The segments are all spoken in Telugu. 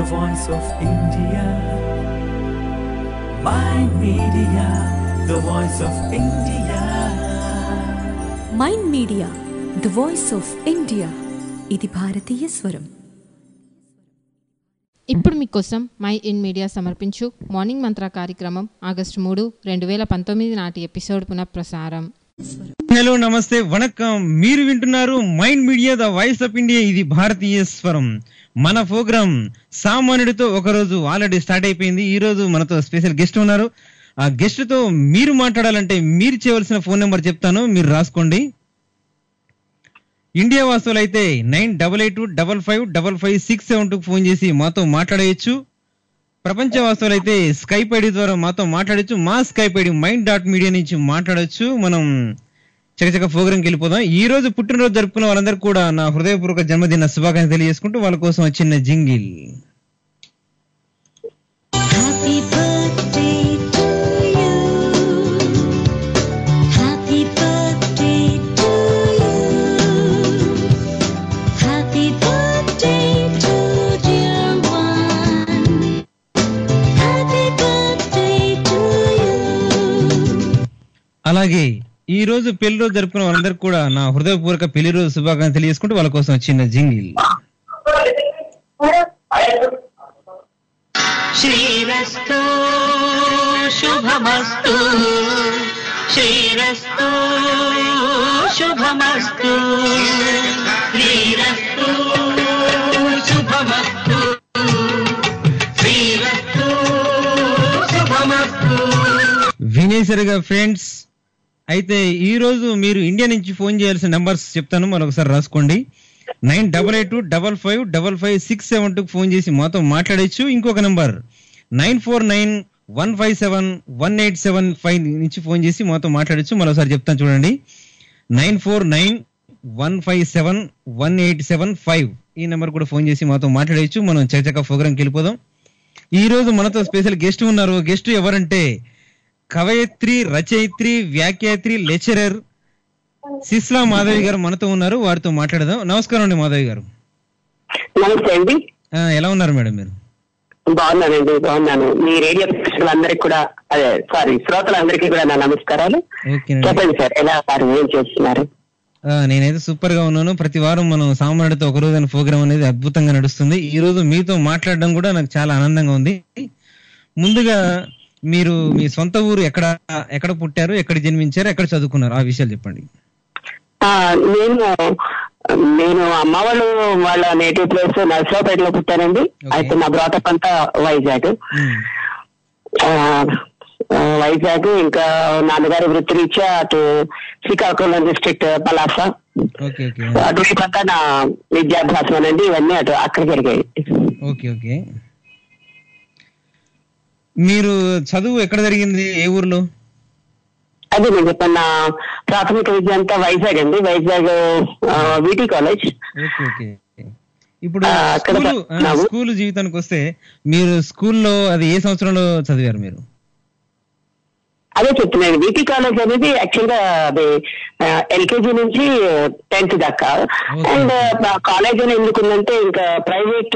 the voice of India. My media, the voice of India. Mind media the voice of India ఇది భారతీయ స్వరం ఇప్పుడు మీకోసం మై ఇన్ మీడియా సమర్పించు మార్నింగ్ మంత్ర కార్యక్రమం ఆగస్టు మూడు రెండు వేల పంతొమ్మిది నాటి ఎపిసోడ్ పునఃప్రసారం హలో నమస్తే వణకం మీరు వింటున్నారు mind media the voice of India ఇది భారతీయ స్వరం మన ప్రోగ్రామ్ సామాన్యుడితో ఒకరోజు ఆల్రెడీ స్టార్ట్ అయిపోయింది ఈ రోజు మనతో స్పెషల్ గెస్ట్ ఉన్నారు ఆ గెస్ట్ తో మీరు మాట్లాడాలంటే మీరు చేయవలసిన ఫోన్ నెంబర్ చెప్తాను మీరు రాసుకోండి ఇండియా వాసులు అయితే nine double eight double five double five six seven two phone చేసి మాతో మాట్లాడేయచ్చు ప్రపంచ వాస్తవాలు అయితే స్కైప్ ఐడి ద్వారా మాతో మాట్లాడచ్చు మా Skype ID mind dot media నుంచి మాట్లాడొచ్చు మనం చకచక ప్రోగ్రామ్కి వెళ్ళిపోదాం ఈ రోజు పుట్టినరోజు జరుపుకున్న వాళ్ళందరూ కూడా నా హృదయపూర్వక జన్మదిన శుభాకాంక్షలు తెలియజేసుకుంటూ వాళ్ళ కోసం ఒక చిన్న jingle Happy birthday to you. Happy birthday to you. Happy birthday to dear one. Happy birthday to you. అలాగే ఈ రోజు పెళ్లి రోజు జరుపుకున్న వాళ్ళందరూ కూడా నా హృదయపూర్వక పెళ్లి రోజు శుభాకాంక్షలు తెలియజేసుకుంటూ వాళ్ళ కోసం ఒక చిన్న జింగిల్ శ్రీరస్తు శుభమస్తు శ్రీరస్తు శుభమస్తు శ్రీరస్తు శుభమస్తు శ్రీరస్తు శుభమస్తు వినేసరిగా ఫ్రెండ్స్ అయితే ఈ రోజు మీరు ఇండియా నుంచి ఫోన్ చేయాల్సిన నంబర్స్ చెప్తాను మరొకసారి రాసుకోండి nine double eight double five double five six seven two phone చేసి మాతో మాట్లాడచ్చు ఇంకొక number nine four nine one five seven one eight seven five నుంచి ఫోన్ చేసి మాతో మాట్లాడచ్చు మరోసారి చెప్తాను చూడండి nine four nine one five seven one eight seven five ఈ నెంబర్ కూడా ఫోన్ చేసి మాతో మాట్లాడచ్చు మనం చకచక ప్రోగ్రామ్కి వెళ్ళిపోదాం ఈ రోజు మనతో స్పెషల్ గెస్ట్ ఉన్నారు గెస్ట్ ఎవరంటే కవయత్రి రచయిత్రి వ్యాఖ్యాత్రి లెక్చరర్ సిస్లా మాధవి గారు మనతో ఉన్నారు వారితో మాట్లాడదాం నమస్కారం అండి మాధవి గారు నమస్తే అండి ఆ, ఎలా ఉన్నారు మేడం మీరు బాగున్నానండి బాగున్నాను మీ రేడియో ప్రేక్షకులందరికీ కూడా అదే సారీ శ్రోతలందరికీ కూడా నా నమస్కారాలు ఓకేనండి చెప్పండి సార్ ఎలా సార్ ఏం చేస్తున్నారు ఆ, నేనైతే సూపర్ గా ఉన్నాను ప్రతి వారం మనం సామాన్యుడితో ఒక రోజు ప్రోగ్రామ్ అనేది అద్భుతంగా నడుస్తుంది ఈ రోజు మీతో మాట్లాడడం కూడా నాకు చాలా ఆనందంగా ఉంది ముందుగా మీరు మీ సొంత ఊరు ఎక్కడ ఎక్కడ పుట్టారు ఎక్కడ జన్మించారు ఎక్కడ చదువుకున్నారు ఆ విషయాలు చెప్పండి ఆ, నేను నేను అమ్మ వాళ్ళు వాళ్ళ నేటివ్ ప్లేస్ నర్సరావుపేటలో పుట్టానండి Okay. అయితే నా బ్రాటప్ అంతా వైజాగ్ ఉమ్, ఆ, ఆ, వైజాగ్ ఇంకా నాన్నగారి వృత్తిరీత్యా అటు Srikakulam district Palasa okay okay అటువైపు నా విద్యాభ్యాసం అనేది ఇవన్నీ అటు అక్కడ జరిగాయి ఓకే ఓకే మీరు చదువు ఎక్కడ జరిగింది ఏ ఊర్లో అదే నేను చెప్పాను నా ప్రాథమిక విద్య అంతా వైజాగ్ అండి Vizag VT college okay okay ఇప్పుడు ఆ, అక్కడ స్కూలు ఆ, చదువుకున్నాము. స్కూలు జీవితానికి వస్తే మీరు స్కూల్లో అది ఏ సంవత్సరంలో చదివారు మీరు అదే చెప్తున్నాను విటి కాలేజ్ అనేది యాక్చువల్ గా అది ఎల్కేజీ నుంచి టెన్త్ దాకా Okay. అండ్ కాలేజ్ అని ఎందుకుందంటే ఇంకా ప్రైవేట్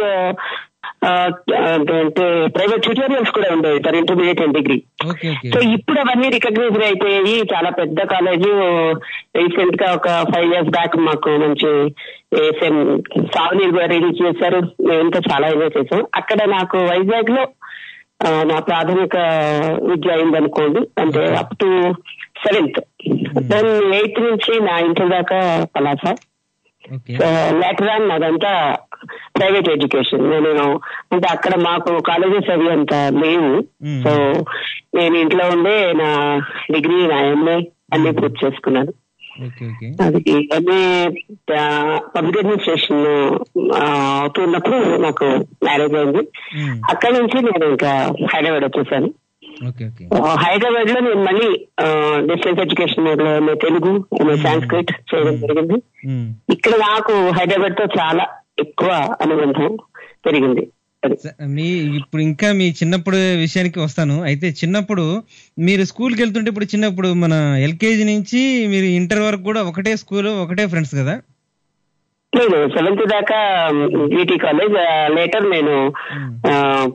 అంటే ప్రైవేట్ ట్యూటోరియల్స్ కూడా ఉండేవి for intermediate and degree okay okay so ఇప్పుడు అవన్నీ రికగ్నైజ్ అయిపోయాయి చాలా పెద్ద కాలేజ్ రీసెంట్ గా ఒక ఫైవ్ ఇయర్స్ బ్యాక్ మాకు మంచి సాగునీరు కూడా రిలీజ్ చేశారు మేమంతా చాలా ఎంజాయ్ చేసాం అక్కడ నాకు వైజాగ్ లో ఆ, నా ప్రాథమిక విద్య అయిందనుకోండి అంటే up to seventh then eighth నుంచి నా ఇంటర్ దాకా పలాస ఓకే లేటర్ ఆన్ అదంతా ప్రైవేట్ ఎడ్యుకేషన్ నేను అంటే అక్కడ మాకు కాలేజెస్ అవి అంత లేవు Hmm. సో నేను ఇంట్లో ఉండే నా డిగ్రీ నా ఎంఏ అన్ని పూర్తి చేసుకున్నాను ఓకే ఓకే అది ఎంఏ పబ్లిక్ అడ్మినిస్ట్రేషన్ అవుతున్నప్పుడు నాకు మ్యారేజ్ అయింది ఉమ్, అక్కడ నుంచి నేను ఇంకా హైదరాబాద్ వచ్చేసాను ఓకే ఓకే హైదరాబాద్ లో నేను మళ్ళీ డిస్టెన్స్ ఎడ్యుకేషన్ మోడ్ లో ఎంఏ తెలుగు ఎంఏ సాంస్క్రిట్ చేయడం జరిగింది ఉమ్. ఇక్కడ నాకు హైదరాబాద్ తో చాలా ఎక్కువ అనుబంధం పెరిగింది అది స- మీ ఇప్పుడు ఇంకా మీ చిన్నప్పుడు విషయానికి వస్తాను అయితే చిన్నప్పుడు మీరు స్కూల్కి వెళ్తుంటే ఇప్పుడు చిన్నప్పుడు మన ఎల్కేజీ నుంచి మీరు ఇంటర్ వరకు కూడా ఒకటే స్కూల్ ఒకటే ఫ్రెండ్స్ కదా లేదు సెవెంత్ దాకా జీటీ కాలేజ్ లేటర్ నేను ఆ,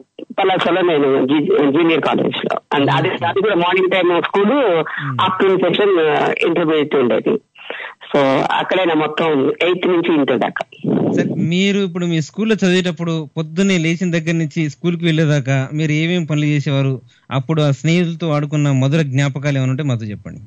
పలాసలో నేను జూనియర్ కాలేజ్ లో అండ్ అది అది కూడా morning time school afternoon session intermediate ఉండేది సో అక్కడే నా మొత్తం ఎయిత్ నుంచి ఇంటర్ దాకా సరే మీరు ఇప్పుడు మీ స్కూల్లో చదివేటప్పుడు పొద్దున్నే లేచిన దగ్గర నుంచి స్కూల్కి వెళ్ళేదాకా మీరు ఏమేమి పనులు చేసేవారు అప్పుడు ఆ స్నేహితులతో ఆడుకున్న మధుర జ్ఞాపకాలు ఏమైనా ఉంటే మాతో చెప్పండి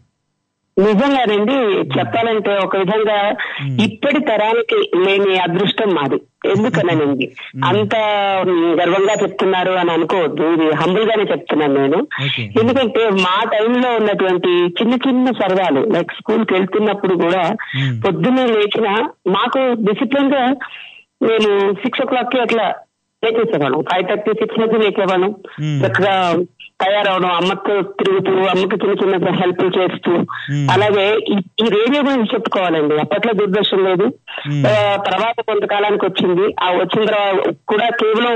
నిజంగానండి చెప్పాలంటే ఒక విధంగా ఇప్పటి తరానికి లేని అదృష్టం మాది ఎందుకనండి అంత మ్, గర్వంగా చెప్తున్నారు అని అనుకోవద్దు ఇది హంబుల్ గానే చెప్తున్నాను నేను ఓకే ఎందుకంటే మా టైంలో ఉన్నటువంటి చిన్న చిన్న సరదాలు లైక్ స్కూల్ కి వెళ్తున్నప్పుడు కూడా Hmm. పొద్దున్నే లేచిన మాకు డిసిప్లిన్ గా నేను సిక్స్ ఓ క్లాక్ కి అట్లా లేచేసేవాళ్ళం ఫైవ్ థర్టీ సిక్స్ నుంచి లేచేవాళ్ళం Hmm. చక్కగా తయారవడం అమ్మతో తిరుగుతూ అమ్మకి చిన్న చిన్న హెల్ప్ చేస్తూ Hmm. అలాగే ఈ- ఈ రేడియో గురించి చెప్పుకోవాలండి అప్పట్లో దూరదర్శన్ లేదు Hmm. ఆ, తర్వాత కొంతకాలానికి వచ్చింది ఆ వచ్చిన తర్వాత కూడా కేవలం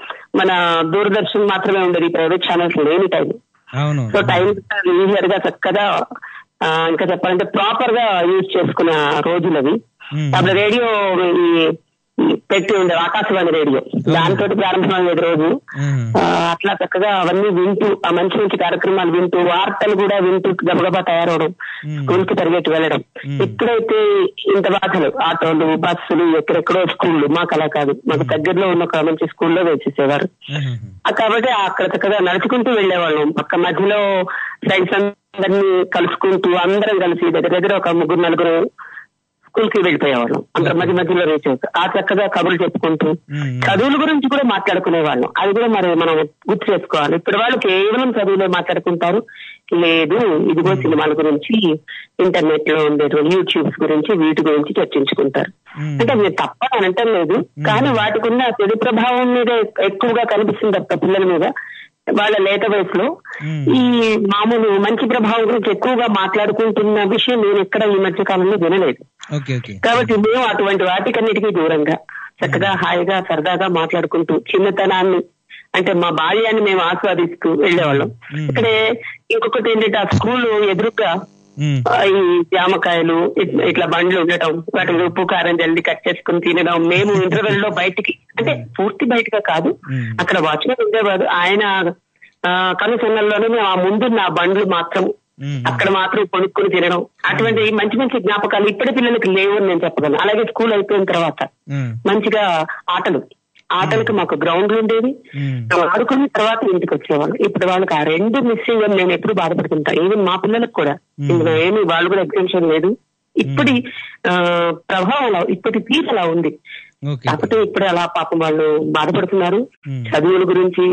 మన దూరదర్శన్ మాత్రమే ఉండేది ప్రైవేట్ ఛానల్స్ లేని టైం అవును సో టైం ఈజీఆర్ గా చక్కగా ఆ, ఇంకా చెప్పాలంటే ప్రాపర్ గా యూజ్ చేసుకున్న రోజులు అవి Hmm. అప్పుడు రేడియో ఈ ఈ పెట్టి ఉండే ఆకాశవాణి రేడియో దాంతో ప్రారంభమయ్యేది రోజు ఆహా. ఆ, అట్లా చక్కగా అవన్నీ వింటూ ఆ మంచి మంచి కార్యక్రమాలు వింటూ వార్తలు కూడా వింటూ గబగబా తయారవడం Hmm. స్కూల్ కి పరిగెట్టి వెళ్ళడం Hmm. ఇక్కడైతే ఇంత బాధలు ఆటోలు బస్సులు ఎక్కడెక్కడో స్కూళ్ళు మాకు అలా కాదు మాకు దగ్గరలో ఉన్న ఒక మంచి స్కూల్లో వేసేసేవారు ఆహా. ఆ కాబట్టి అక్కడ చక్కగా నడుచుకుంటూ వెళ్ళేవాళ్ళం పక్క మధ్యలో ఫ్రెండ్స్ అందరినీ కలుసుకుంటూ అందరం కలిసి దగ్గర దగ్గర ఒక ముగ్గురు నలుగురు స్కూల్ కి వెళ్ళిపోయేవాళ్ళం అందరం మధ్య మధ్యలో రీచ్ అవుతాం ఆ చక్కగా కబుర్లు చెప్పుకుంటూ మ్మ్. చదువుల గురించి కూడా మాట్లాడుకునే వాళ్ళం అది కూడా మరి మనం గుర్తు చేసుకోవాలి ఇప్పుడు వాళ్ళు కేవలం చదువులే మాట్లాడుకుంటారు లేదు ఇదిగో సినిమాల గురించి ఇంటర్నెట్ లో ఉండేటువంటి యూట్యూబ్స్ గురించి వీటి గురించి చర్చించుకుంటారు మ్మ్. అంటే మీరు తప్ప అని అంటం లేదు కానీ వాటికి ఉన్న చెడు ప్రభావం మీద ఎక్కువగా కనిపిస్తుంది తప్ప పిల్లల మీద వాళ్ళ లేత వయసులో మ్మ్. ఈ మామూలు మంచి ప్రభావం గురించి ఎక్కువగా మాట్లాడుకుంటున్న విషయం నేను ఎక్కడ ఈ మధ్య కాలంలో వినలేదు ఓకే ఓకే కాబట్టి మేము అటువంటి వాటికన్నిటికీ దూరంగా చక్కగా హాయిగా సరదాగా మాట్లాడుకుంటూ చిన్నతనాన్ని అంటే మా బాల్యాన్ని మేము ఆస్వాదిస్తూ వెళ్ళేవాళ్ళం మ్మ్. ఇక్కడే ఇంకొకటి ఏంటంటే ఆ స్కూల్ ఎదురుగా మ్మ్. ఆ, ఈ జామకాయలు ఇట్- ఇట్లా బండ్లు ఉండటం వాటి మీద ఉప్పు కారం జల్ది కట్ చేసుకుని తినడం మేము ఇంటర్వెల్ లో బయటికి అంటే పూర్తి బయటగా కాదు మ్మ్. అక్కడ వాచ్మెన్ ఉండేవాడు ఆయన కనుసన్నల్లోనే మేము ఆ ముందున్న ఆ బండ్లు మాత్రం మ్మ్. అక్కడ మాత్రం కొనుక్కుని తినడం అటువంటి మంచి మంచి జ్ఞాపకాలు ఇప్పటి పిల్లలకి లేవు అని నేను చెప్పగలను అలాగే స్కూల్ అయిపోయిన తర్వాత మ్మ్. మంచిగా ఆటలు ఆటలకు మాకు గ్రౌండ్లు ఉండేవి మ్మ్. మేము ఆడుకున్న తర్వాత ఇంటికి వచ్చేవాళ్ళు ఇప్పుడు వాళ్ళకి ఆ రెండు మిస్సింగ్ అని నేను ఎప్పుడు బాధపడుతుంటా ఈవెన్ మా పిల్లలకు కూడా ఇందులో ఏమి వాళ్ళు కూడా ఎగ్జామ్షన్ లేదు ఇప్పటి ఆ, ప్రభావం అలా ఇప్పటి తీరు అలా ఉంది ఓకే కాకపోతే ఇప్పుడు అలా పాపం వాళ్ళు బాధపడుతున్నారు మ్మ్. చదువుల గురించి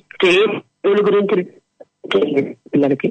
చదువుల గురించి తెలియదు పిల్లలకి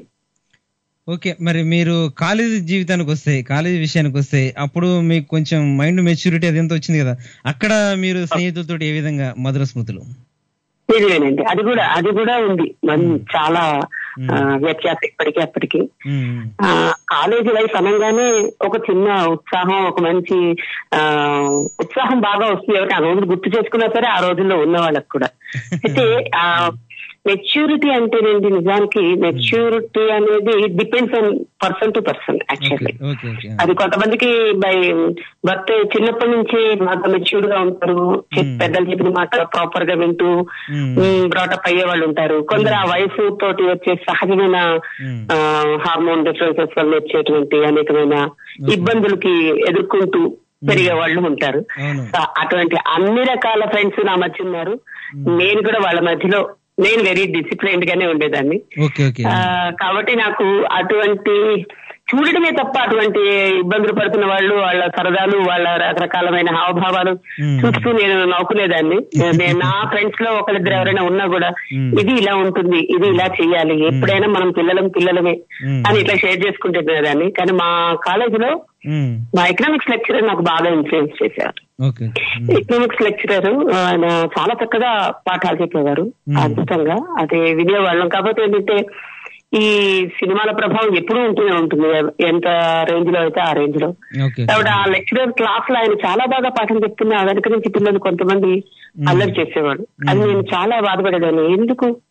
ఓకే మరి మీరు కాలేజీ జీవితానికి వస్తే కాలేజీ విషయానికి వస్తే అప్పుడు మీకు కొంచెం మైండ్ మెచ్యూరిటీ అది ఎంత వచ్చింది కదా అక్కడ మీరు స్నేహితులతో ఏ విధంగా మధుర స్మృతులు నిజమేనండి అది కూడా అది కూడా ఉంది మరి చాలా ఆ, వ్యత్యాసం ఇప్పటికీ అప్పటికి మ్మ్. ఆ, కాలేజీ లైఫ్ అనగానే ఒక చిన్న ఉత్సాహం ఒక మంచి ఆ ఉత్సాహం బాగా వస్తుంది ఎవరికి ఆ రోజులు గుర్తు చేసుకున్నా సరే ఆ రోజుల్లో ఉన్న వాళ్ళకి కూడా అయితే ఆ మెచ్యూరిటీ అంటేనండి నిజానికి మెచ్యూరిటీ అనేది depends on person to person okay actually okay okay అది కొంతమందికి బై బర్త్ చిన్నప్పటి నుంచి బాగా మెచ్యూర్డ్ గా ఉంటారు చెప్- పెద్దలు చెప్పిన మాట ప్రాపర్ గా వింటూ మ్మ్. బ్రాటప్ అయ్యే వాళ్ళు ఉంటారు కొందరు ఆ వయసు తోటి వచ్చే సహజమైన మ్మ్. హార్మోన్ డిఫరెన్సెస్ వల్ల వచ్చేటువంటి అనేకమైన ఇబ్బందులకి ఎదుర్కొంటూ పెరిగే వాళ్ళు ఉంటారు అవును సో అటువంటి అన్ని రకాల ఫ్రెండ్స్ నా మధ్య ఉన్నారు నేను కూడా వాళ్ళ మధ్యలో నేను వెరీ డిసిప్లైన్డ్ గానే ఉండేదాన్ని ఓకే ఓకే ఆ, కాబట్టి నాకు అటువంటి చూడడమే తప్ప అటువంటి ఇబ్బందులు పడుతున్న వాళ్ళు వాళ్ళ సరదాలు వాళ్ళ రకరకాలమైన హావభావాలు మ్మ్. చూస్తూ నేను నవ్వుకునేదాన్ని నేను నా ఫ్రెండ్స్ లో ఒకరిద్దరు ఎవరైనా ఉన్నా కూడా మ్మ్. ఇది ఇలా ఉంటుంది ఇది ఇలా చెయ్యాలి ఎప్పుడైనా మనం పిల్లలం పిల్లలమే మ్మ్. అని ఇట్లా షేర్ చేసుకుంటున్నదాన్ని కానీ మా కాలేజీలో మ్మ్. మా ఎకనామిక్స్ లెక్చరర్ నాకు బాగా ఇన్ఫ్లుయెన్స్ చేశారు okay okay hmm. Economics lecturer ఆయన చాలా చక్కగా పాఠాలు చెప్పేవారు మ్మ్. అద్భుతంగా అదే వినేవాళ్ళం కాకపోతే ఏంటంటే ఈ సినిమాల ప్రభావం ఎప్పుడూ ఉంటూనే ఉంటుంది ఎంత రేంజ్ లో అయితే ఆ రేంజ్ లో ఓకే కాబట్టి ఆ లెక్చరర్ క్లాస్ లో ఆయన చాలా బాగా పాఠం చెప్తున్నా వెనక నుంచి పిల్లలు కొంతమంది అల్లరి చేసేవాడు అది నేను చాలా బాధపడేదాన్ని ఎందుకు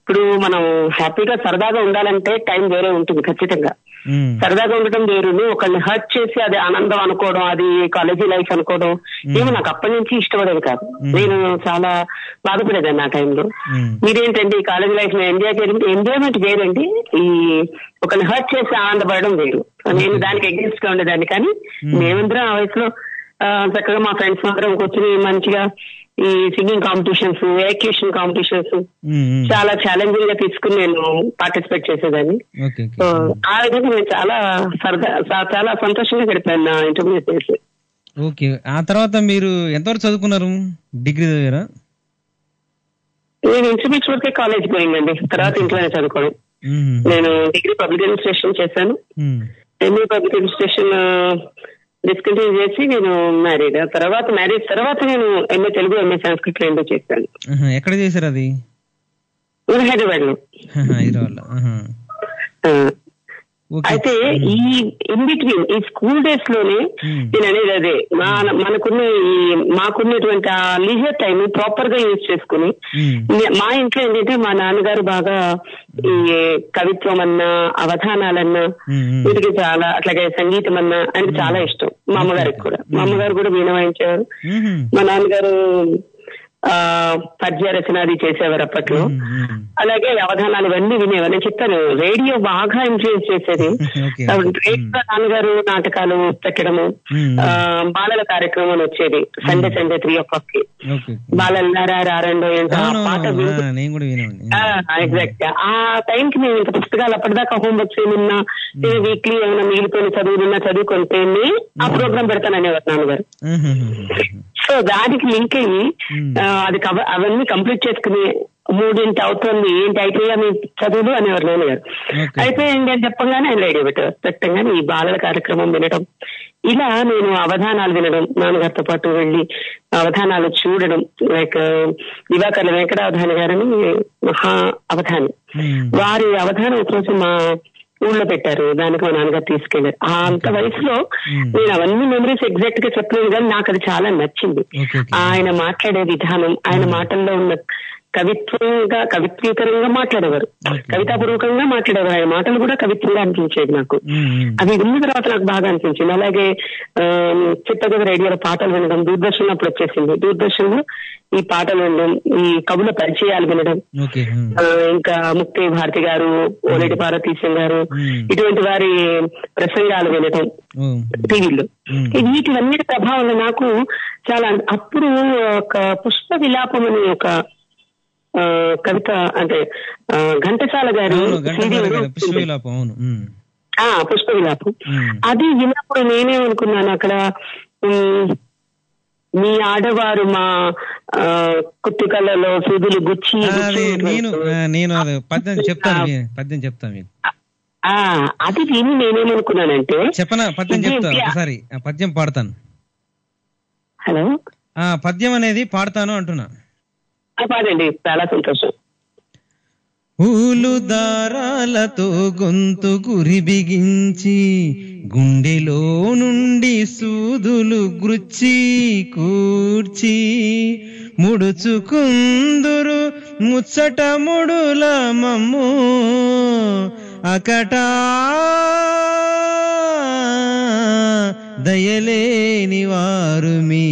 ఇప్పుడు మనం హ్యాపీగా సరదాగా ఉండాలంటే టైం వేరే ఉంటుంది ఖచ్చితంగా ఉమ్, సరదాగా ఉండటం వేరును ఒకళ్ళని హర్ట్ చేసి అది ఆనందం అనుకోవడం అది కాలేజీ లైఫ్ అనుకోవడం ఏమో నాకు అప్పటి నుంచి ఇష్టపడేది కాదు నేను చాలా బాధపడేదాన్ని ఆ టైంలో ఉమ్. మీరేంటండి ఈ కాలేజ్ లైఫ్ ఎంజాయ్ చేయడం ఎంజాయ్మెంట్ వేరండి ఈ ఒకరిని హర్ట్ చేసి ఆనందపడడం వేరు నేను దానికి అగేన్స్ట్ గా ఉండేదాన్ని కానీ మేమందరం ఆ వయసులో ఆ, చక్కగా మా ఫ్రెండ్స్ అందరం కూర్చుని మంచిగా ఈ సింగింగ్ కాంపిటీషన్స్ ఎక్యూషన్ కాంపిటీషన్స్ ఉమ్, ఉమ్. చాలా ఛాలెంజింగ్ గా తీసుకుని నేను పార్టిసిపేట్ చేసేదాన్ని ఓకే సో ఓకే ఆ విధంగా నేను చాలా సరదా చా- చాలా సంతోషంగా గడిపాను నా ఇంటర్మీడియట్ డేస్ ఓకే ఆ తర్వాత మీరు ఎంతవరకు చదువుకున్నారు డిగ్రీ చదివారా నేను ఇంటర్మీడియట్ వరకే కాలేజ్ పోయిందండి తర్వాత ఇంట్లోనే చదువుకోవడం ఉమ్, నేను డిగ్రీ పబ్లిక్ అడ్మినిస్ట్రేషన్ చేశాను um. MA public administration discontinue చేసి నేను మ్యారీడ్ తర్వాత మ్యారేజ్ తర్వాత నేను ఎంఏ తెలుగు ఎంఏ సంస్కృత్ రెండు చేశాను ఆహా, ఎక్కడ చేశారు అది ఊరు హైదరాబాద్ లో హైదరాబాద్ లో ఓకే అయితే ఈ ఇన్ బిట్వీన్ ఈ స్కూల్ డేస్ లోనే Hmm. నేను అనేది అదే మా మనకున్న ఈ మాకున్నటువంటి ఆ లీజర్ టైం ప్రాపర్ గా యూజ్ చేసుకుని ఉమ్, నే- మా ఇంట్లో ఏంటంటే మా నాన్నగారు బాగా ఈ కవిత్వం అన్నా అవధానాలన్నా ఉమ్, ఉమ్. వీటికి చాలా అట్లాగే సంగీతం అన్నా ఆయనకి చాలా ఇష్టం మా అమ్మగారికి కూడా మా అమ్మగారు కూడా వీణ వాయించేవారు ఉహుం. మా నాన్నగారు ఆ పద్య రచన అది చేసేవారు అప్పట్లో ఉమ్, ఉమ్. అలాగే అవధానాలు ఇవన్నీ వినేవారు నేను చెప్తాను రేడియో బాగా ఇన్ఫ్లుయెన్స్ చేసేది ఓకే. కాబట్టి రేడియో నాన్నగారు నాటకాలు పెట్టడము ఉమ్, ఆ బాలల కార్యక్రమం అని వచ్చేది Sunday Sunday three o'clock కి ఓకే బాలల్లారా రారండో ఏంటో ఆ అవును పాట అవును. వింటూ ఆ, నేను కూడా వినండి ఎగ్జాక్ట్ ఆ టైం కి మేము ఇంకా పుస్తకాలు అప్పటిదాకా హోంవర్క్స్ ఏమన్నా నేను వీక్లీ ఏమైనా మిగిలిపోయిన చదువులున్నా చదువుకుంటే ఆ ప్రోగ్రామ్ పెడతాననేవారు నాన్నగారు సో దానికి లింక్ అయ్యి Hmm. ఆ, అది కవ- అవన్నీ కంప్లీట్ చేసుకుని మూడింటి అవుతుంది ఏంటి అయిపోయా మీ చదువులు అనేవారు నాన్నగారు Okay. అయిపోయింది అని చెప్పగానే ఆయన రేడియో పెట్టారు పెట్టగానే ఈ బాలల కార్యక్రమం వినడం ఇలా నేను అవధానాలు వినడం నాన్నగారితో పాటు వెళ్ళి అవధానాలు చూడడం లైక్ దివాకర్ల వెంకటావధాని గారని మహా అవధాని వారి అవధానం ఒకరోజు మా ఊళ్ళో పెట్టారు దానికి మా నాన్నగారు తీసుకెళ్లారు ఆ అంత వయసులో Hmm. నేను అవన్నీ మెమరీస్ ఎగ్జాక్ట్ గా చెప్పలేదు కానీ నాకు అది చాలా నచ్చింది ఓకే ఓకే ఆయన మాట్లాడే విధానం ఆయన మాటల్లో ఉన్న కవిత్వంగా కవిత్వీకరంగా మాట్లాడేవారు Okay. కవితాపూర్వకంగా మాట్లాడేవారు ఆయన మాటలు కూడా కవిత్వంగా అనిపించేది నాకు ఉమ్, ఉమ్. అది విన్న తర్వాత నాకు బాగా అనిపించింది అలాగే చిత్తగద రేడియోలో పాటలు వినడం దూరదర్శన్ అప్పుడు వచ్చేసింది దూరదర్శన్ లో ఈ పాటలు వినడం ఈ కవుల పరిచయాలు వినడం ఓకే ఉమ్. ఆ, ఇంకా ముక్తి భారతి గారు ఓలేటి పార్వతీశం గారు Hmm. ఇటువంటి వారి ప్రసంగాలు వినడం ఓ. టీవీలో Hmm. వీటివన్నిటి ప్రభావం నాకు చాలా అప్పుడు ఒక పుష్ప విలాపం అనే ఒక ఆ, కవిత అంటే ఆ, ఘంటసాల గారి అవును CD ఘంటసాల గారు ఉంది. పుష్ప విలాపం అవును ఉమ్. ఆ, పుష్ప విలాపం ఉమ్. అది విన్నప్పుడు నేనేమనుకున్నాను అక్కడ ఉమ్, మీ ఆడవారు మా ఆ, కుత్తికళ్ళలో సూదులు గుచ్చి ఆ, గుచ్చి అది నేను ఉంటున్నారు. ఆ, నేను అది పద్యం చెప్తాను మీ- పద్యం చెప్తాను మీకు ఆ, అది విని నేనేమనుకున్నానంటే చెప్పనా పద్యం ఇది చెప్తా ఇది- ఒకసారి ఆ పద్యం పాడతాను హలో ఆ పద్యం అనేది పాడతాను అంటున్నా ఆ, పాడండి చాలా సంతోషం పూలు దారాలతో గొంతు గురి బిగించి గుండెలో నుండి సూదులు గుచ్చి కూర్చి ముడుచుకుందురు ముచ్చట ముడుల మమ్ము అకటా దయలేని వారు మీ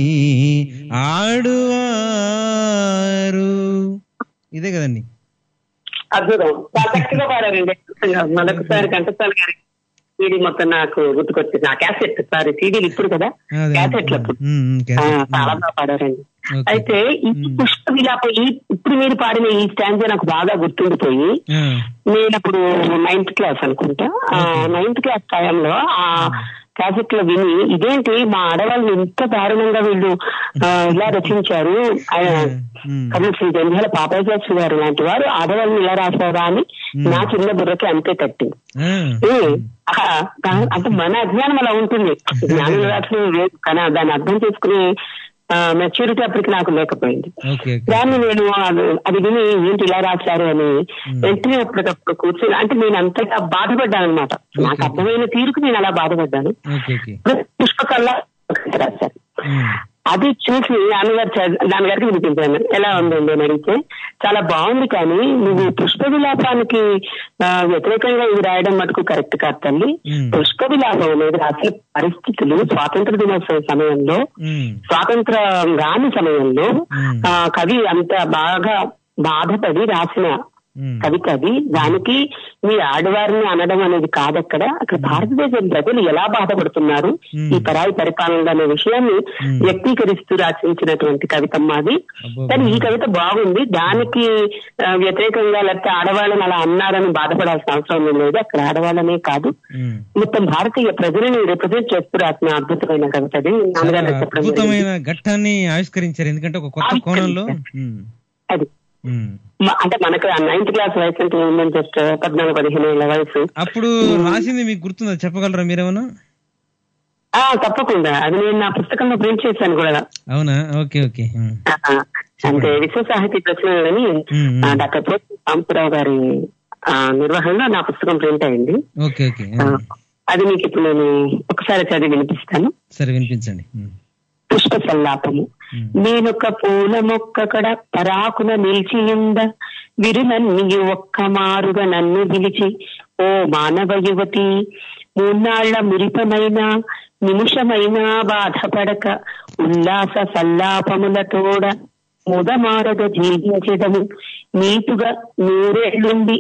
ఆడువారు ఇదే కదండి అద్భుతం చాలా చక్కగా పాడారండి మరొకసారి ఘంటసాల గారి సీడీ మొత్తం నాకు గుర్తుకొచ్చింది నా క్యాసెట్ సారీ సీడీలు ఇప్పుడు కదా అదే. క్యాసెట్లు అప్పుడు ఉమ్, ఉమ్, ఆ, క్యాసెట్. చాలా బాగా పాడారండి ఓకే. అయితే ఈ పుష్ప విలాపం ఈ ఇప్పుడు మీరు పాడిన ఈ స్టాండ్ నాకు బాగా గుర్తుండిపోయి ఆ, నేను అప్పుడు నైన్త్ క్లాస్ అనుకుంటా ఆ నైన్త్ క్లాస్ టైంలో ఆ క్యాసెట్ లో విని ఇదేంటి మా ఆడవాళ్ళు ఇంత దారుణంగా వీళ్ళు ఆ, ఇలా రచించారు ఆయన ఉమ్, కవి శ్రీ జంధ్యాల పాపాచార్య గారు లాంటి వారు ఆడవాళ్ళని ఇలా రాశారా అని నా చిన్న బుర్రకి అంతే తట్టింది ఆ, ఏ, ఆ, కా- అంటే మన అజ్ఞానం అలా ఉంటుంది జ్ఞానం రాత్రి లేదు కానీ దాన్ని అర్థం చేసుకునే మెచ్యూరిటీ అప్పటికి నాకు లేకపోయింది ఓకే ఓకే దాన్ని నేను అది- అది విని ఏంటి ఇలా రాశారు అని వెంటనే అప్పటికప్పుడు కూర్చొని అంటే నేను అంతగా బాధపడ్డాను అనమాట నాకు అర్థమైన తీరుకు నేను అలా బాధపడ్డాను ఓకే ఓకే పుష్పకల్లా రాశారు ఉమ్, అది చూసి నాన్నగారు చ- నాన్నగారికి వినిపించాను ఎలా ఉందండి అని అడిగితే చాలా బాగుంది కానీ నువ్వు పుష్ప విలాపానికి ఆ, వ్యతిరేకంగా ఇది రాయడం మటుకు కరెక్ట్ కాదు తల్లి మ్మ్. పుష్ప విలాపం అనేది రాసిన పరిస్థితులు స్వాతంత్ర దినోత్సవ సమయంలో ఉమ్, స్వాతంత్ర రాని సమయంలో మ్మ్. ఆ కవి అంత బాగా బాధపడి రాసిన ఉమ్, కవిత అది దానికి మీ ఆడవారిని అనడం అనేది కాదక్కడ అక్కడ భారతదేశం ప్రజలు ఎలా బాధపడుతున్నారు మ్మ్. ఈ పరాయి పరిపాలన అనే విషయాన్ని మ్మ్. వ్యక్తీకరిస్తూ రచించినటువంటి కవితమ్మ అది అబ్బో. కానీ ఈ కవిత బాగుంది దానికి ఆ, వ్యతిరేకంగా లేకపోతే ఆడవాళ్ళని అలా అన్నారని బాధపడాల్సిన అవసరం ఏం లేదు అక్కడ ఆడవాళ్ళనే కాదు ఉమ్. మొత్తం భారతీయ ప్రజలని రిప్రజెంట్ చేస్తూ రాసిన అద్భుతమైన కవిత అది చాలా నాన్నగారు చెప్పడం జరిగింది. అద్భుతమైన ఘట్టాన్ని ఆవిష్కరించారు ఎందుకంటే ఒక కొత్త కోణంలో ఉమ్, అది ఉమ్. మ- అంటే మనకు నైన్త్ క్లాస్ వయసు అంటే ఏంటంటే జస్ట్ పద్నాలుగు పదిహేను ఏళ్ళ వయసు అప్పుడు రాసింది మీకు గుర్తుందా చెప్పగలరా మీరేమన్నా ఆ తప్పకుండా అది నేను నా పుస్తకంలో ప్రింట్ చేశాను కూడా అవునా ఓకే ఓకే ఉమ్. ఆ, అంటే విశ్వ సాహితీ ప్రచురణలని మ్మ్. ఆ, డాక్టర్ పోతి సాంబరావు గారి ఆ, నిర్వహణలో నా పుస్తకం ప్రింట్ అయింది ఓకే ఓకే ఆ, ఉమ్. అది మీకు ఇప్పుడు నేను ఒకసారి చదివి వినిపిస్తాను సరే వినిపించండి ఉమ్. పుష్ప సల్లాపము ఉమ్. నేనొక పూల మొక్కకడ పరాకున నిలిచియుండ విరునన్ని ఒక్క మారుగా నన్ను పిలిచి ఓ మానవ యువతి మూన్నాళ్ల మురిపమైన నిమిషమైన బాధపడక ఉల్లాస సల్లాపములతోడ ముదమారగ జీవించడము నీటుగా నూరేళ్లుండి